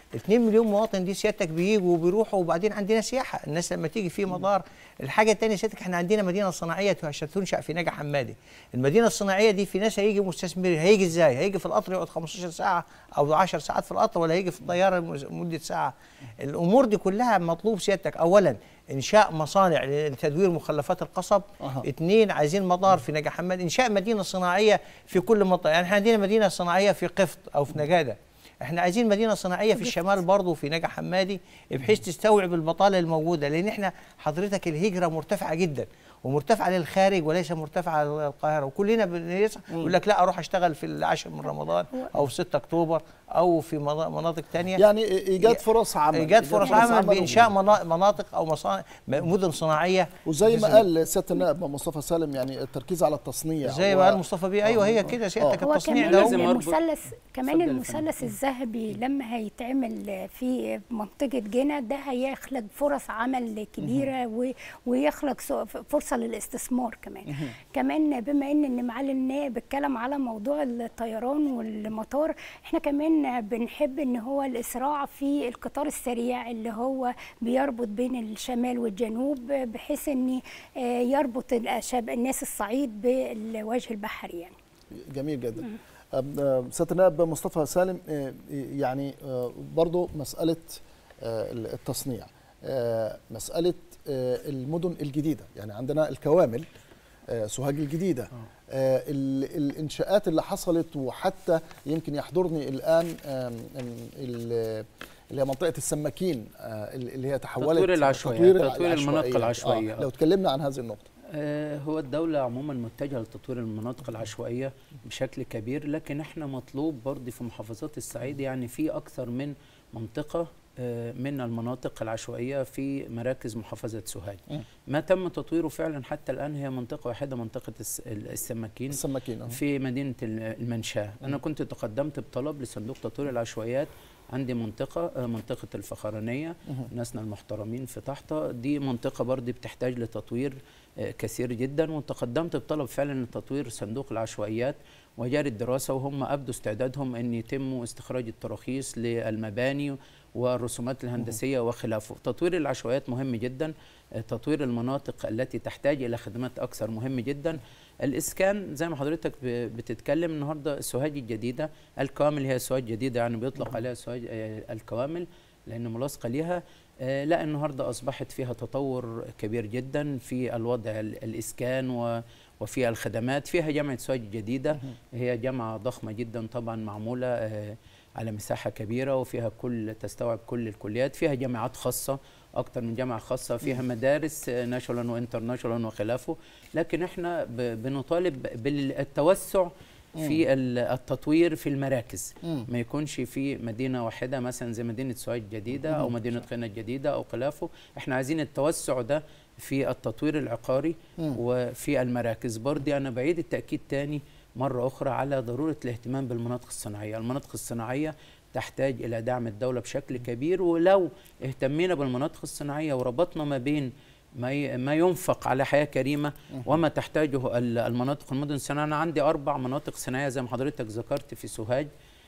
2 مليون مواطن دي سيادتك بيجوا وبيروحوا وبعدين عندنا سياحه الناس لما تيجي في مطار الحاجه الثانيه سيادتك احنا عندنا مدينه صناعيه تنشا في نجع حمادي المدينه الصناعيه دي في ناس هيجي مستثمرين هيجي ازاي هيجي في القطر يقعد 15 ساعه او 10 ساعات في القطر ولا هيجي في الطياره مز- مده ساعه الامور دي كلها مطلوب سيادتك اولا انشاء مصانع لتدوير مخلفات القصب أها. اثنين عايزين مطار في نجع حماد انشاء مدينه صناعيه في كل منطقه يعني احنا عندنا مدينه صناعيه في قفط او في نجاده احنا عايزين مدينه صناعيه في الشمال برضه في نجع حمادي بحيث تستوعب البطاله الموجوده لان احنا حضرتك الهجره مرتفعه جدا ومرتفعه للخارج وليس مرتفعه للقاهره وكلنا بنسعى يقول لك لا اروح اشتغل في العاشر من رمضان او في 6 اكتوبر او في منا- مناطق تانية يعني ايجاد فرص عمل ايجاد فرص عمل و- بانشاء منا- مناطق او مصانع مدن صناعيه وزي ما بإذن قال سياده النائب مصطفى سالم يعني التركيز على التصنيع زي ما قال مصطفى بيه ايوه هي كده سيادتك هو التصنيع ده كمان هو المثلث كمان اتفضل يا المثلث الذهبي لما هيتعمل في منطقة جنة ده هيخلق فرص عمل كبيرة و- ويخلق سو- فرصة للاستثمار كمان كمان بما ان ان معالي النائب اتكلم على موضوع الطيران والمطار احنا كمان بنحب ان هو الاسراع في القطار السريع اللي هو بيربط بين الشمال والجنوب بحيث ان آه، يربط الأشاب- الناس الصعيد بالوجه البحري يعني جميل جدا أم- أم، سياده النائب مصطفى سالم آه، يعني آه، برضو مساله آه، التصنيع آه، مساله آه، المدن الجديده يعني عندنا الكوامل آه، سوهاج الجديده آه، ال- الانشاءات اللي حصلت وحتى يمكن يحضرني الان آم، آم، ال- اللي هي منطقه السماكين آه، اللي هي تحولت تطوير العشوائية، تطوير تطوير المناطق العشوائية. آه، لو اتكلمنا عن هذه النقطه آه، هو الدولة عموما متجهة لتطوير المناطق العشوائية بشكل كبير لكن احنا مطلوب برضه في محافظات الصعيد يعني في أكثر من منطقة آه، من المناطق العشوائية في مراكز محافظة سوهاج مم. ما تم تطويره فعلا حتى الآن هي منطقة واحدة منطقة الس- السماكين السماكين آه. في مدينة ال- المنشاة أنا كنت تقدمت بطلب لصندوق تطوير العشوائيات عندي منطقة آه، منطقة الفخرانية مهم. ناسنا المحترمين في تحتها دي منطقة برضه بتحتاج لتطوير آه، كثير جدا وتقدمت بطلب فعلا لتطوير صندوق العشوائيات وجاري الدراسة وهم أبدوا استعدادهم أن يتم استخراج التراخيص للمباني والرسومات الهندسية وخلافه تطوير العشوائيات مهم جدا آه، تطوير المناطق التي تحتاج إلى خدمات أكثر مهم جدا الإسكان زي ما حضرتك ب- بتتكلم النهاردة سوهاج الجديدة الكوامل هي سوهاج جديدة يعني بيطلق عليها سوهاج آه، الكوامل لأن ملاصقة ليها آه، لا النهارده اصبحت فيها تطور كبير جدا في الوضع ال- الاسكان و وفي الخدمات فيها جامعه سوهاج الجديده هي جامعه ضخمه جدا طبعا معموله آه، على مساحه كبيره وفيها كل تستوعب كل الكليات فيها جامعات خاصه اكتر من جامعه خاصه فيها مدارس ناشونال وانترناشونال وخلافه لكن احنا ب- بنطالب بالتوسع في ال- التطوير في المراكز مم. ما يكونش في مدينه واحده مثلا زي مدينه سوهاج الجديده او مم. مدينه قنا الجديده او خلافه احنا عايزين التوسع ده في التطوير العقاري مم. وفي المراكز برضه انا بعيد التاكيد تاني مره اخرى على ضروره الاهتمام بالمناطق الصناعيه المناطق الصناعيه تحتاج الى دعم الدوله بشكل كبير ولو اهتمينا بالمناطق الصناعيه وربطنا ما بين ما ي- ما ينفق على حياه كريمه وما تحتاجه ال- المناطق المدن الصناعيه انا عندي اربع مناطق صناعيه زي ما حضرتك ذكرت في سوهاج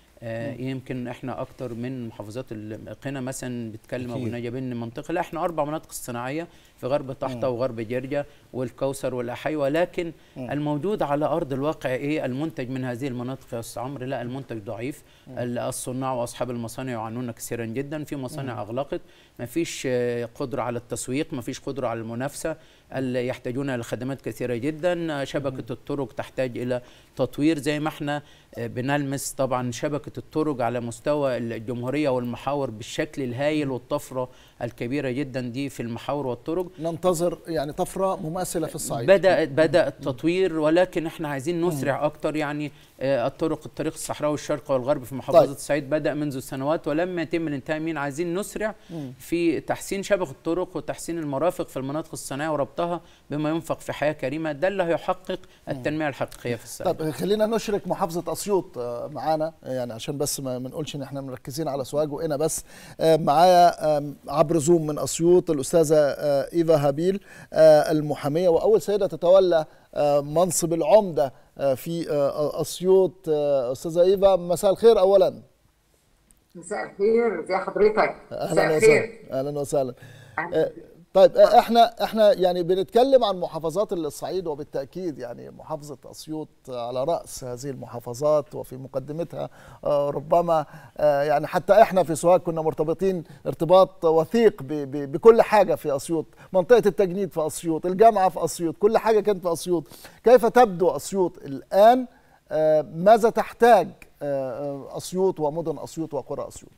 آه يمكن احنا اكتر من محافظات القنا مثلا بتكلم ابو أكيد. نجا بن منطقه لا احنا اربع مناطق صناعيه في غرب طحطا مم. وغرب جرجا والكوثر والاحي ولكن مم. الموجود على ارض الواقع ايه المنتج من هذه المناطق يا استاذ عمرو لا المنتج ضعيف ال- الصناع واصحاب المصانع يعانون كثيرا جدا في مصانع مم. اغلقت ما فيش آه، قدره على التسويق ما فيش قدره على المنافسه ال- يحتاجون الى خدمات كثيره جدا آه، شبكه الطرق تحتاج الى تطوير زي ما احنا آه، بنلمس طبعا شبكه الطرق على مستوى الجمهوريه والمحاور بالشكل الهائل والطفره الكبيره جدا دي في المحاور والطرق ننتظر يعني طفره مماثله في الصعيد بدأ بدأ التطوير ولكن احنا عايزين نسرع اكتر يعني آه، الطرق الطريق الصحراوي الشرقي والغربي في محافظة طيب. الصعيد بدأ منذ سنوات ولما يتم الانتهاء من عايزين نسرع مم. في تحسين شبكة الطرق وتحسين المرافق في المناطق الصناعية وربطها بما ينفق في حياة كريمة ده اللي هيحقق التنمية الحقيقية في الصعيد طب خلينا نشرك محافظة أسيوط آه، معانا يعني عشان بس ما ما نقولش إن إحنا مركزين على سوهاج وقنا بس آه، معايا آم، عبر زوم من أسيوط الأستاذة آه، إيفا هابيل آه، المحامية وأول سيدة تتولى آه، منصب العمدة آه، في آه، أسيوط آه، أستاذة إيفا مساء الخير أولا مساء الخير ازي حضرتك مساء اهلا الخير وسهلا اهلا وسهلا آه، طيب آه، احنا احنا يعني بنتكلم عن محافظات الصعيد وبالتاكيد يعني محافظه اسيوط على راس هذه المحافظات وفي مقدمتها آه، ربما آه، يعني حتى احنا في سوهاج كنا مرتبطين ارتباط وثيق ب- ب- بكل حاجه في اسيوط منطقه التجنيد في اسيوط الجامعه في اسيوط كل حاجه كانت في اسيوط كيف تبدو اسيوط الان آه، ماذا تحتاج آه، آه، اسيوط ومدن اسيوط وقرى اسيوط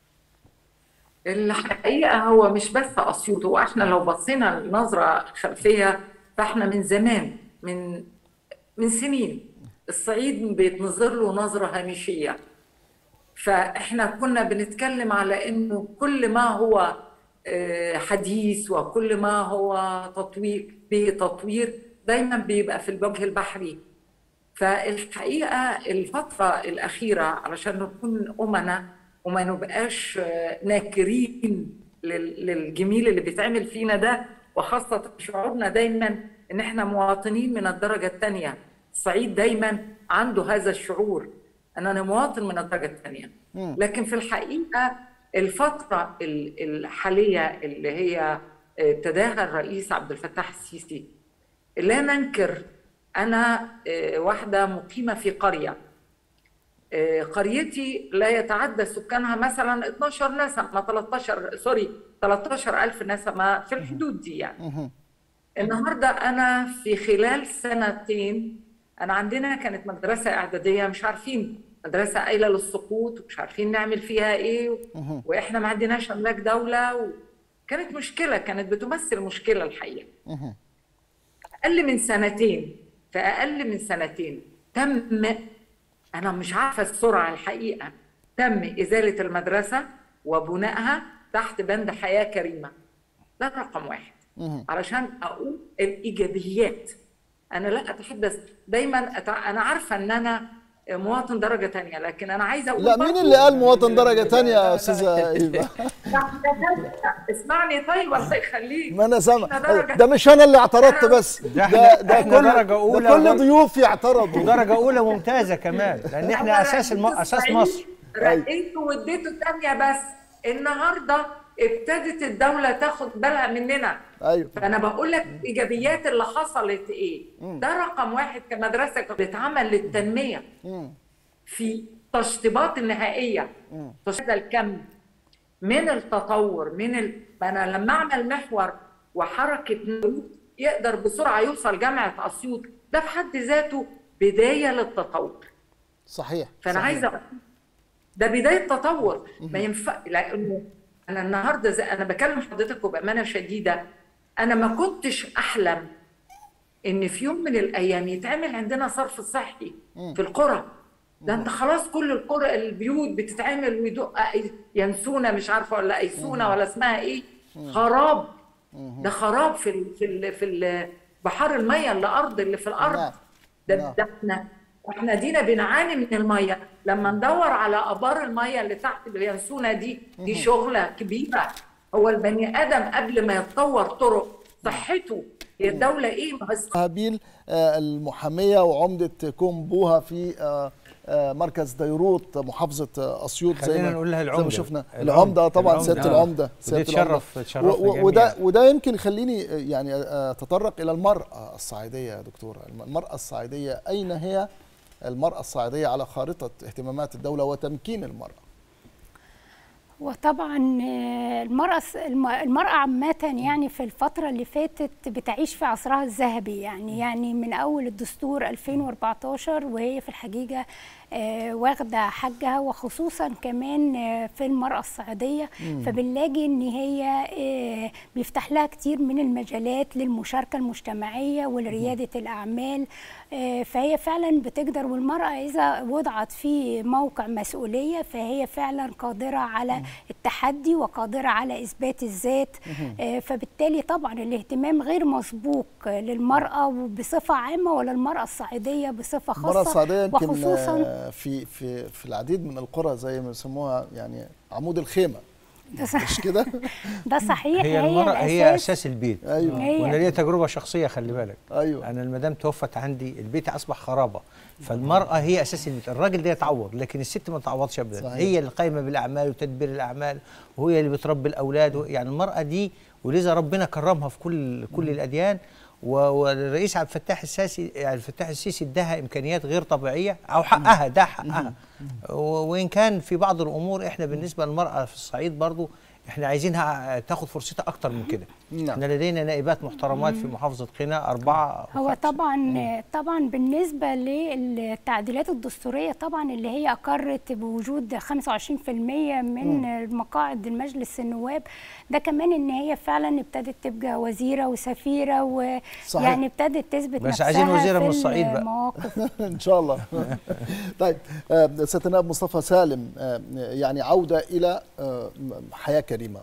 الحقيقه هو مش بس اسيوط هو احنا لو بصينا نظره خلفيه فاحنا من زمان من من سنين الصعيد بيتنظر له نظره هامشيه فاحنا كنا بنتكلم على انه كل ما هو آه، حديث وكل ما هو تطوير به تطوير دايما بيبقى في الوجه البحري فالحقيقه الفتره الاخيره علشان نكون امنا وما نبقاش آه، ناكرين لل- للجميل اللي بيتعمل فينا ده وخاصه شعورنا دايما ان احنا مواطنين من الدرجه الثانيه الصعيد دايما عنده هذا الشعور ان انا مواطن من الدرجه الثانيه لكن في الحقيقه الفتره ال- الحاليه اللي هي ابتداها الرئيس عبد الفتاح السيسي لا ننكر انا آه، واحده مقيمه في قريه آه، قريتي لا يتعدى سكانها مثلا 12 نسمه 13 سوري 13 ألف نسمه في الحدود دي يعني النهارده انا في خلال سنتين انا عندنا كانت مدرسه اعداديه مش عارفين مدرسه قايله للسقوط ومش عارفين نعمل فيها ايه واحنا ما عندناش املاك دوله وكانت مشكله كانت بتمثل مشكله الحقيقه اقل من سنتين في اقل من سنتين تم انا مش عارفه السرعه الحقيقه تم ازاله المدرسه وبنائها تحت بند حياه كريمه ده رقم واحد علشان اقول الايجابيات انا لا اتحدث دايما أتع... انا عارفه ان انا مواطن درجه تانية لكن انا عايزه اقول لا مين برضو- اللي قال مواطن درجه تانية يا استاذه ايفا اسمعني طيب الله يخليك ما انا سامع إحنا درجة ده مش انا اللي اعترضت بس ده احنا ده احنا كل درجه اولى ده كل ضيوفي اعترضوا درجه اولى ممتازه كمان لان احنا اساس الم... اساس مصر رقيته واديته تانية بس النهارده ابتدت الدوله تاخد بالها مننا ايوه فانا بقول لك الايجابيات اللي حصلت ايه ده رقم واحد كمدرسه كانت بتتعمل للتنميه في تشطيبات النهائيه تشطيب الكم من التطور من ال... انا لما اعمل محور وحركه نقود يقدر بسرعه يوصل جامعه اسيوط ده في حد ذاته بدايه للتطور صحيح فانا صحيح. عايزه أقول ده بدايه تطور ما ينفع لانه انا النهارده زي انا بكلم حضرتك وبامانه شديده انا ما كنتش احلم ان في يوم من الايام يتعمل عندنا صرف صحي في القرى ده انت خلاص كل القرى البيوت بتتعمل ويدق ينسونا مش عارفه ولا ايسونا ولا اسمها ايه خراب ده خراب في ال في ال في ال بحار الميه اللي ارض اللي في الارض ده ده احنا احنا دينا بنعاني من الميه لما ندور على ابار الميه اللي تحت اللي ينسونا دي دي شغله كبيره هو البني ادم قبل ما يتطور طرق صحته هي الدوله ايه ما هو هابيل آه، المحاميه وعمده كومبوها في آه، آه، مركز ديروت محافظه آه، اسيوط زي خلينا ما نقول لها زي ما العمدة. شفنا العمدة. العمده طبعا العمدة. سياده آه. العمده ودي سياده تشرف- العمدة. تشرفنا و- و- جميعاً. وده وده يمكن يخليني آه، يعني آه، اتطرق الى المراه الصعيديه يا دكتوره المراه الصعيديه اين هي المراه الصعيديه على خارطه اهتمامات الدوله وتمكين المراه وطبعا آه، المرأة الم- المرأة عامة يعني في الفترة اللي فاتت بتعيش في عصرها الذهبي يعني يعني من أول الدستور 2014 وهي في الحقيقة آه، واخدة حقها وخصوصا كمان آه، في المرأة الصعيدية مم. فبنلاقي إن هي آه، بيفتح لها كتير من المجالات للمشاركة المجتمعية ولريادة الأعمال آه، فهي فعلا بتقدر والمرأة إذا وضعت في موقع مسؤولية فهي فعلا قادرة على التحدي وقادرة على إثبات الذات آه، فبالتالي طبعا الاهتمام غير مسبوق للمرأة بصفة عامة ولا المرأة الصعيدية بصفة خاصة المراه الصعيديه يمكن وخصوصا آه، في في في العديد من القرى زي ما يسموها يعني عمود الخيمه ده صح- مش كده ده صحيح هي المرأة هي الأساس. أساس البيت أيوة. هي- وأنا ليا تجربة شخصية خلي بالك ايوه أنا المدام توفت عندي البيت أصبح خرابة فالمرأة هي أساس البيت الراجل ده يتعوض لكن الست ما تعوضش أبدا صحيح. هي اللي قايمة بالأعمال وتدبير الأعمال وهي اللي بتربي الأولاد و- يعني المرأة دي ولذا ربنا كرمها في كل كل الأديان و- والرئيس عبد الفتاح السيسي يعني عبد الفتاح السيسي اداها امكانيات غير طبيعيه او حقها ده حقها و- وان كان في بعض الامور احنا بالنسبه للمراه في الصعيد برضو احنا عايزينها تاخد فرصتها اكتر من كده نعم. احنا لدينا نائبات محترمات في محافظه قنا اربعه هو طبعا طبعا بالنسبه للتعديلات الدستوريه طبعا اللي هي اقرت بوجود 25% من مقاعد المجلس النواب ده كمان ان هي فعلا ابتدت تبقى وزيره وسفيره صحيح. ويعني ابتدت تثبت بس نفسها عايزين وزيرة في من الصعيد بقى. المواقف ان شاء الله طيب آه، سياده النائب مصطفى سالم آه، يعني عوده الى آه، حياه كريمه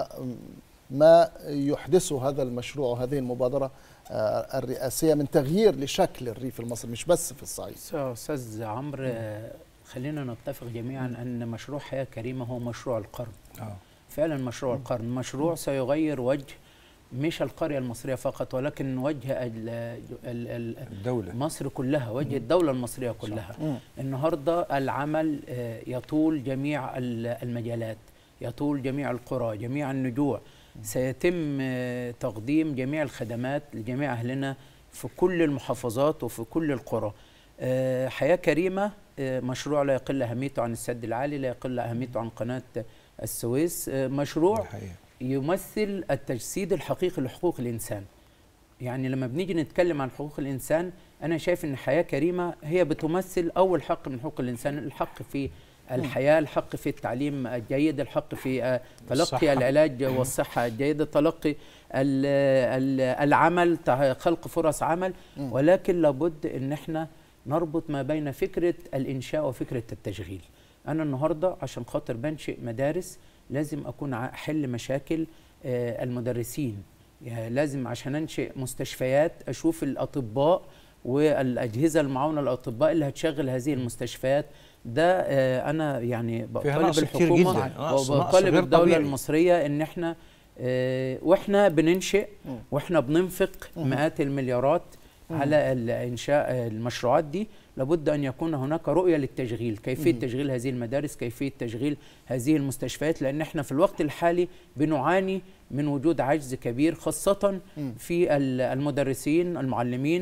وما يحدثه هذا المشروع وهذه المبادره آه، الرئاسيه من تغيير لشكل الريف المصري مش بس في الصعيد يا استاذ عمرو آه، خلينا نتفق جميعا ان مشروع حياه كريمه هو مشروع القرن آه. فعلا مشروع القرن مشروع سيغير وجه مش القرية المصرية فقط ولكن وجه ال ال ال الدولة. مصر كلها وجه الدولة المصرية كلها مم. النهاردة العمل آه، يطول جميع ال- المجالات يطول جميع القرى جميع النجوع سيتم آه، تقديم جميع الخدمات لجميع أهلنا في كل المحافظات وفي كل القرى آه، حياة كريمة آه، مشروع لا يقل أهميته عن السد العالي لا يقل أهميته عن قناة السويس آه، مشروع الحقيقة. يمثل التجسيد الحقيقي لحقوق الإنسان يعني لما بنيجي نتكلم عن حقوق الإنسان أنا شايف أن حياة كريمة هي بتمثل أول حق من حقوق الإنسان الحق في الحياة الحق في التعليم الجيد الحق في آه، تلقي الصحة. العلاج والصحة الجيدة تلقي ال- ال- العمل تع- خلق فرص عمل ولكن لابد أن احنا نربط ما بين فكرة الإنشاء وفكرة التشغيل أنا النهاردة عشان خاطر بنشئ مدارس لازم أكون ع- أحل مشاكل آه، المدرسين يعني لازم عشان أنشئ مستشفيات أشوف الأطباء والأجهزة المعاونة للأطباء اللي هتشغل هذه المستشفيات ده آه، أنا يعني فيها بطالب نقص كتير الحكومة جدا. نقص- نقص وبطالب غير الدولة طبيعي. المصرية إن إحنا آه، وإحنا بننشئ وإحنا بننفق مئات المليارات على ال- إنشاء المشروعات دي لابد أن يكون هناك رؤية للتشغيل كيفية تشغيل هذه المدارس كيفية تشغيل هذه المستشفيات لأن إحنا في الوقت الحالي بنعاني من وجود عجز كبير خاصة في ال- المدرسين المعلمين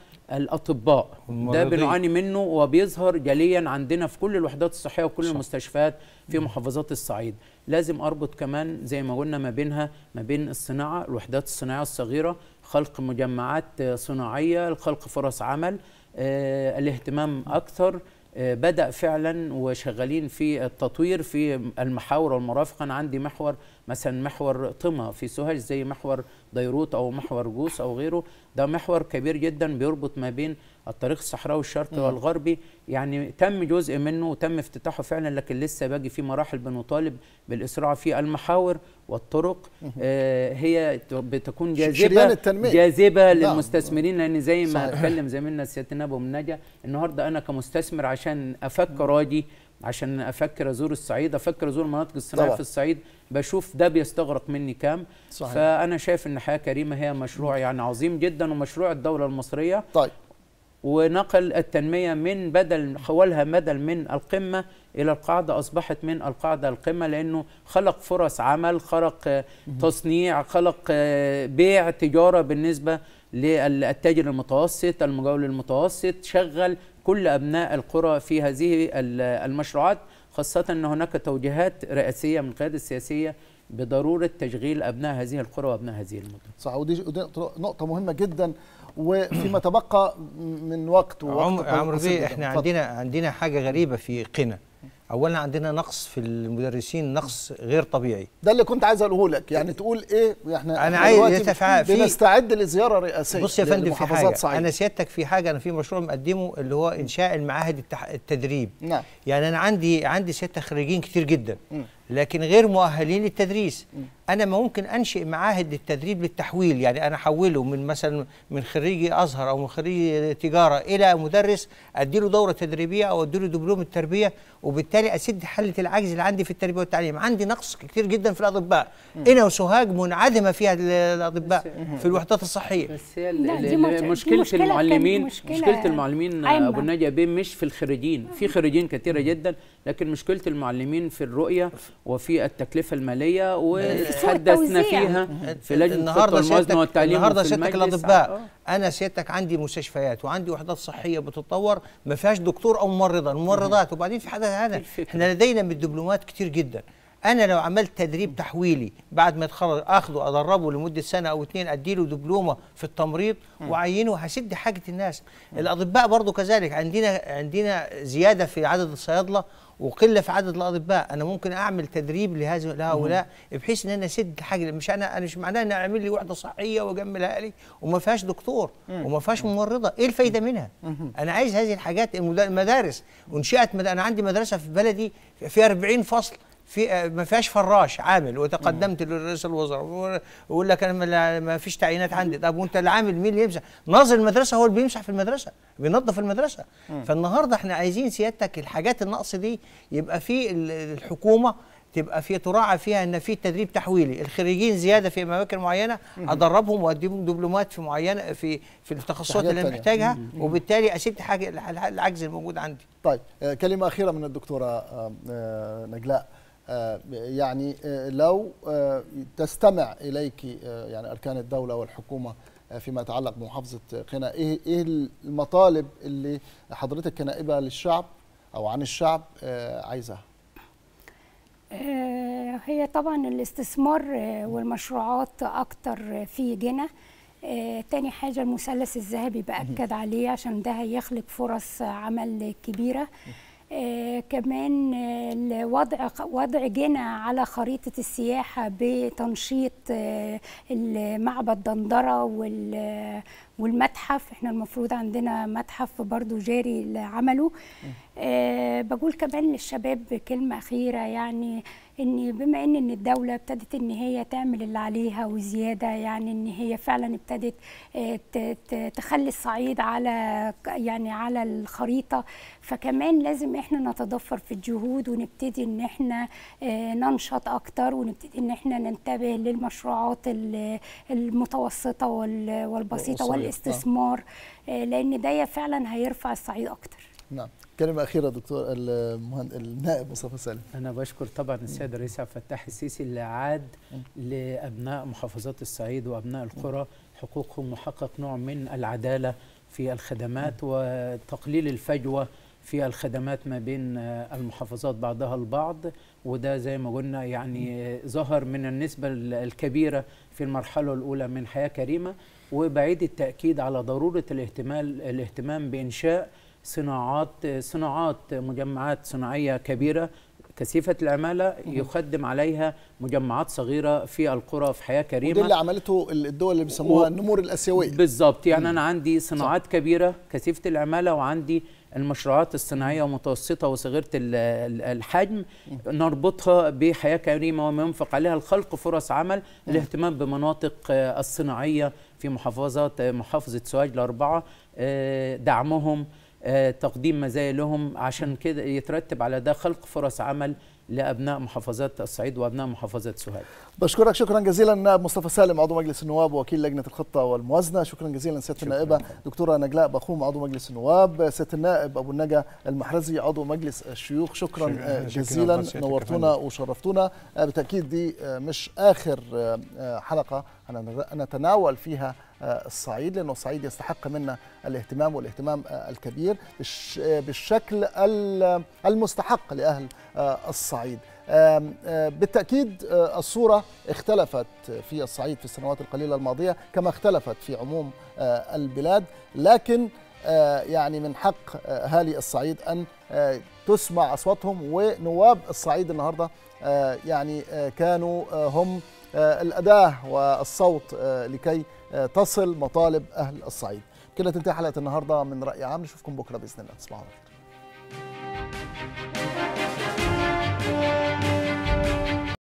والأطباء ده والممرضين. بنعاني منه وبيظهر جليا عندنا في كل الوحدات الصحية وكل صح. المستشفيات في محافظات الصعيد لازم أربط كمان زي ما قلنا ما بينها ما بين الصناعة الوحدات الصناعية الصغيرة خلق مجمعات آه، صناعية خلق فرص عمل آه، الاهتمام أكثر آه، بدأ فعلا وشغالين في التطوير في المحاور والمرافق أنا عندي محور مثلا محور طمة في سوهاج زي محور ديروت أو محور جوس أو غيره ده محور كبير جدا بيربط ما بين الطريق الصحراوي الشرقي والغربي يعني تم جزء منه وتم افتتاحه فعلا لكن لسه باقي في مراحل بنطالب بالإسراع في المحاور والطرق آه هي ت- بتكون شريان جاذبة التنمية. جاذبة نعم. للمستثمرين لأن زي ما صحيح. اتكلم زميلنا سيادة النائب أبو منجا النهارده أنا كمستثمر عشان أفكر أجي عشان أفكر أزور الصعيد أفكر أزور المناطق الصناعية طبعا. في الصعيد بشوف ده بيستغرق مني كام صحيح. فأنا شايف إن حياة كريمة هي مشروع يعني عظيم جدا ومشروع الدولة المصرية طيب ونقل التنمية من بدل حولها بدل من القمة إلى القاعدة أصبحت من القاعدة القمة لأنه خلق فرص عمل خلق آه، تصنيع خلق آه، بيع تجارة بالنسبة للتاجر المتوسط المجاول المتوسط شغل كل أبناء القرى في هذه ال- المشروعات خاصة أن هناك توجيهات رئاسية من القيادة السياسية بضرورة تشغيل أبناء هذه القرى وأبناء هذه المدن صح ودي ودي نقطة مهمة جدا وفيما تبقى من وقت ووقت عمر عمرو قصير بيه جداً. احنا اتفضل. عندنا عندنا حاجه غريبه في قنا اولا عندنا نقص في المدرسين نقص غير طبيعي ده اللي كنت عايز اقوله لك يعني تقول ايه احنا أنا إحنا عايز دلوقتي يتفع- في- بنستعد لزيارة رئاسية بص يا فندم في لمحافظات حاجه صعيد. انا سيادتك في حاجه انا في مشروع مقدمه اللي هو انشاء المعاهد التح... التدريب نعم يعني انا عندي عندي سيادتك خريجين كتير جدا مم. لكن غير مؤهلين للتدريس انا ممكن انشئ معاهد للتدريب للتحويل يعني انا احوله من مثلا من خريجي ازهر او من خريجي تجاره الى مدرس اديله دوره تدريبيه او اديله دبلوم التربيه وبالتالي اسد حله العجز اللي عندي في التربيه والتعليم عندي نقص كتير جدا في الاطباء هنا وسوهاج منعدمه فيها ال- الاطباء في الوحدات الصحيه بس هي ال- لا، ال- دي ال- مش- دي مشكله مشكلة كانت المعلمين مشكلة مشكله المعلمين عامة. ابو النجا بيه مش في الخريجين في خريجين كثيره جدا لكن مشكله المعلمين في الرؤيه وفي التكلفه الماليه وتحدثنا التوزيع. فيها في لجنه النهارده الخطه سيادتك والموازنه والتعليم النهارده وفي سيادتك المجلس. الاطباء آه. انا سيادتك عندي مستشفيات وعندي وحدات صحيه بتتطور ما فيهاش دكتور او ممرضه الممرضات وبعدين في حاجه هذا احنا لدينا من الدبلومات كتير جدا انا لو عملت تدريب تحويلي بعد ما يتخرج اخده ادربه لمده سنه او اتنين اديله دبلومه في التمريض واعينه هسد حاجه الناس الاطباء برضو كذلك عندنا عندنا زياده في عدد الصيادله وقله في عدد الاطباء انا ممكن اعمل تدريب لهذا لهؤلاء بحيث ان انا اسد حاجه مش انا انا مش معناه ان اعمل لي وحده صحيه واجملها لي وما فيهاش دكتور وما فيهاش ممرضه ايه الفايده منها انا عايز هذه الحاجات المد- المدارس وانشات مد... انا عندي مدرسه في بلدي فيها 40 فصل في آه، ما فيهاش فراش عامل وتقدمت لرئيس الوزراء ويقول- ويقول لك انا ما- ما فيش تعيينات عندي طب وانت العامل مين اللي يمسح ناظر المدرسه هو اللي بيمسح في المدرسه بينظف المدرسه مم. فالنهارده احنا عايزين سيادتك الحاجات النقص دي يبقى في ال- الحكومه تبقى في تراعى فيها ان في تدريب تحويلي الخريجين زياده في اماكن معينه مم. ادربهم واديهم دبلومات في معينه في في التخصصات حاجات اللي انا تانية. محتاجها مم. وبالتالي اسد حاجه الح- العجز الموجود عندي طيب آه، كلمة أخيرة من الدكتورة آه، آه، نجلاء آه، يعني آه، لو آه، تستمع إليك آه، يعني أركان الدولة والحكومة آه، فيما يتعلق بمحافظة قنا إيه إيه المطالب اللي حضرتك كنائبة للشعب أو عن الشعب آه، عايزاها؟ آه، هي طبعا الاستثمار آه، والمشروعات اكتر في جنة آه، تاني حاجة المثلث الذهبي بأكد عليه عشان ده هيخلق فرص عمل كبيرة آه كمان آه، الوضع وضع جنة على خريطة السياحة بتنشيط آه المعبد دندرة وال- والمتحف احنا المفروض عندنا متحف برضو جاري لعمله آه بقول كمان للشباب كلمة أخيرة يعني ان بما ان ان الدوله ابتدت ان هي تعمل اللي عليها وزياده يعني ان هي فعلا ابتدت آه، ت- ت- تخلي الصعيد على ك- يعني على الخريطه فكمان لازم احنا نتضفر في الجهود ونبتدي ان احنا آه، ننشط اكتر ونبتدي ان احنا ننتبه للمشروعات ال- المتوسطه وال- والبسيطه والقصيرة. والاستثمار آه، لان ده فعلا هيرفع الصعيد اكتر نعم كلمة أخيرة دكتور المهند... النائب مصطفى سالم أنا بشكر طبعا السيد الرئيس عبد الفتاح السيسي اللي عاد لأبناء محافظات الصعيد وأبناء القرى حقوقهم وحقق نوع من العدالة في الخدمات وتقليل الفجوة في الخدمات ما بين آه، المحافظات بعضها البعض وده زي ما قلنا يعني آه، ظهر من النسبة ال- الكبيرة في المرحلة الأولى من حياة كريمة وبعيد التأكيد على ضرورة الاهتمام الاهتمام بإنشاء صناعات صناعات مجمعات صناعية كبيرة كثيفة العمالة يخدم عليها مجمعات صغيرة في القرى في حياة كريمة وده اللي عملته الدول اللي بيسموها و- النمور الآسيوية بالظبط يعني انا عندي صناعات كبيره كثيفه العماله وعندي المشروعات الصناعيه ومتوسطه وصغيره ال- ال- الحجم نربطها بحياه كريمه وما ينفق عليها الخلق فرص عمل الاهتمام بمناطق آه، الصناعيه في محافظات آه، محافظه سوهاج الاربعه آه، دعمهم آه، تقديم مزايا لهم عشان كده يترتب على ده خلق فرص عمل لابناء محافظات الصعيد وابناء محافظه سوهاج بشكرك شكرا جزيلا النائب مصطفى سالم عضو مجلس النواب ووكيل لجنه الخطه والموازنه شكرا جزيلا سياده النائبه دكتوره نجلاء بخوم عضو مجلس النواب سياده النائب ابو النجا المحرزي عضو مجلس الشيوخ شكرا شكراً- آه، شكراً جزيلا لسيادتك يا نورتونا فندم. وشرفتونا آه، بالتاكيد دي آه، مش اخر آه، آه، حلقه هنر- نتناول فيها آه، الصعيد لانه الصعيد يستحق منا الاهتمام والاهتمام آه، الكبير بالش- آه، بالشكل ال- المستحق لاهل آه، الصعيد آم، آه، بالتأكيد آه، الصورة اختلفت في الصعيد في السنوات القليلة الماضية كما اختلفت في عموم آه، البلاد لكن آه، يعني من حق آه، أهالي الصعيد أن آه، تسمع أصواتهم ونواب الصعيد النهاردة آه، يعني آه، كانوا آه، هم آه، الأداة والصوت آه، لكي آه، تصل مطالب أهل الصعيد كده تنتهي حلقة النهاردة من رأي عام نشوفكم بكرة بإذن الله تصبحوا على خير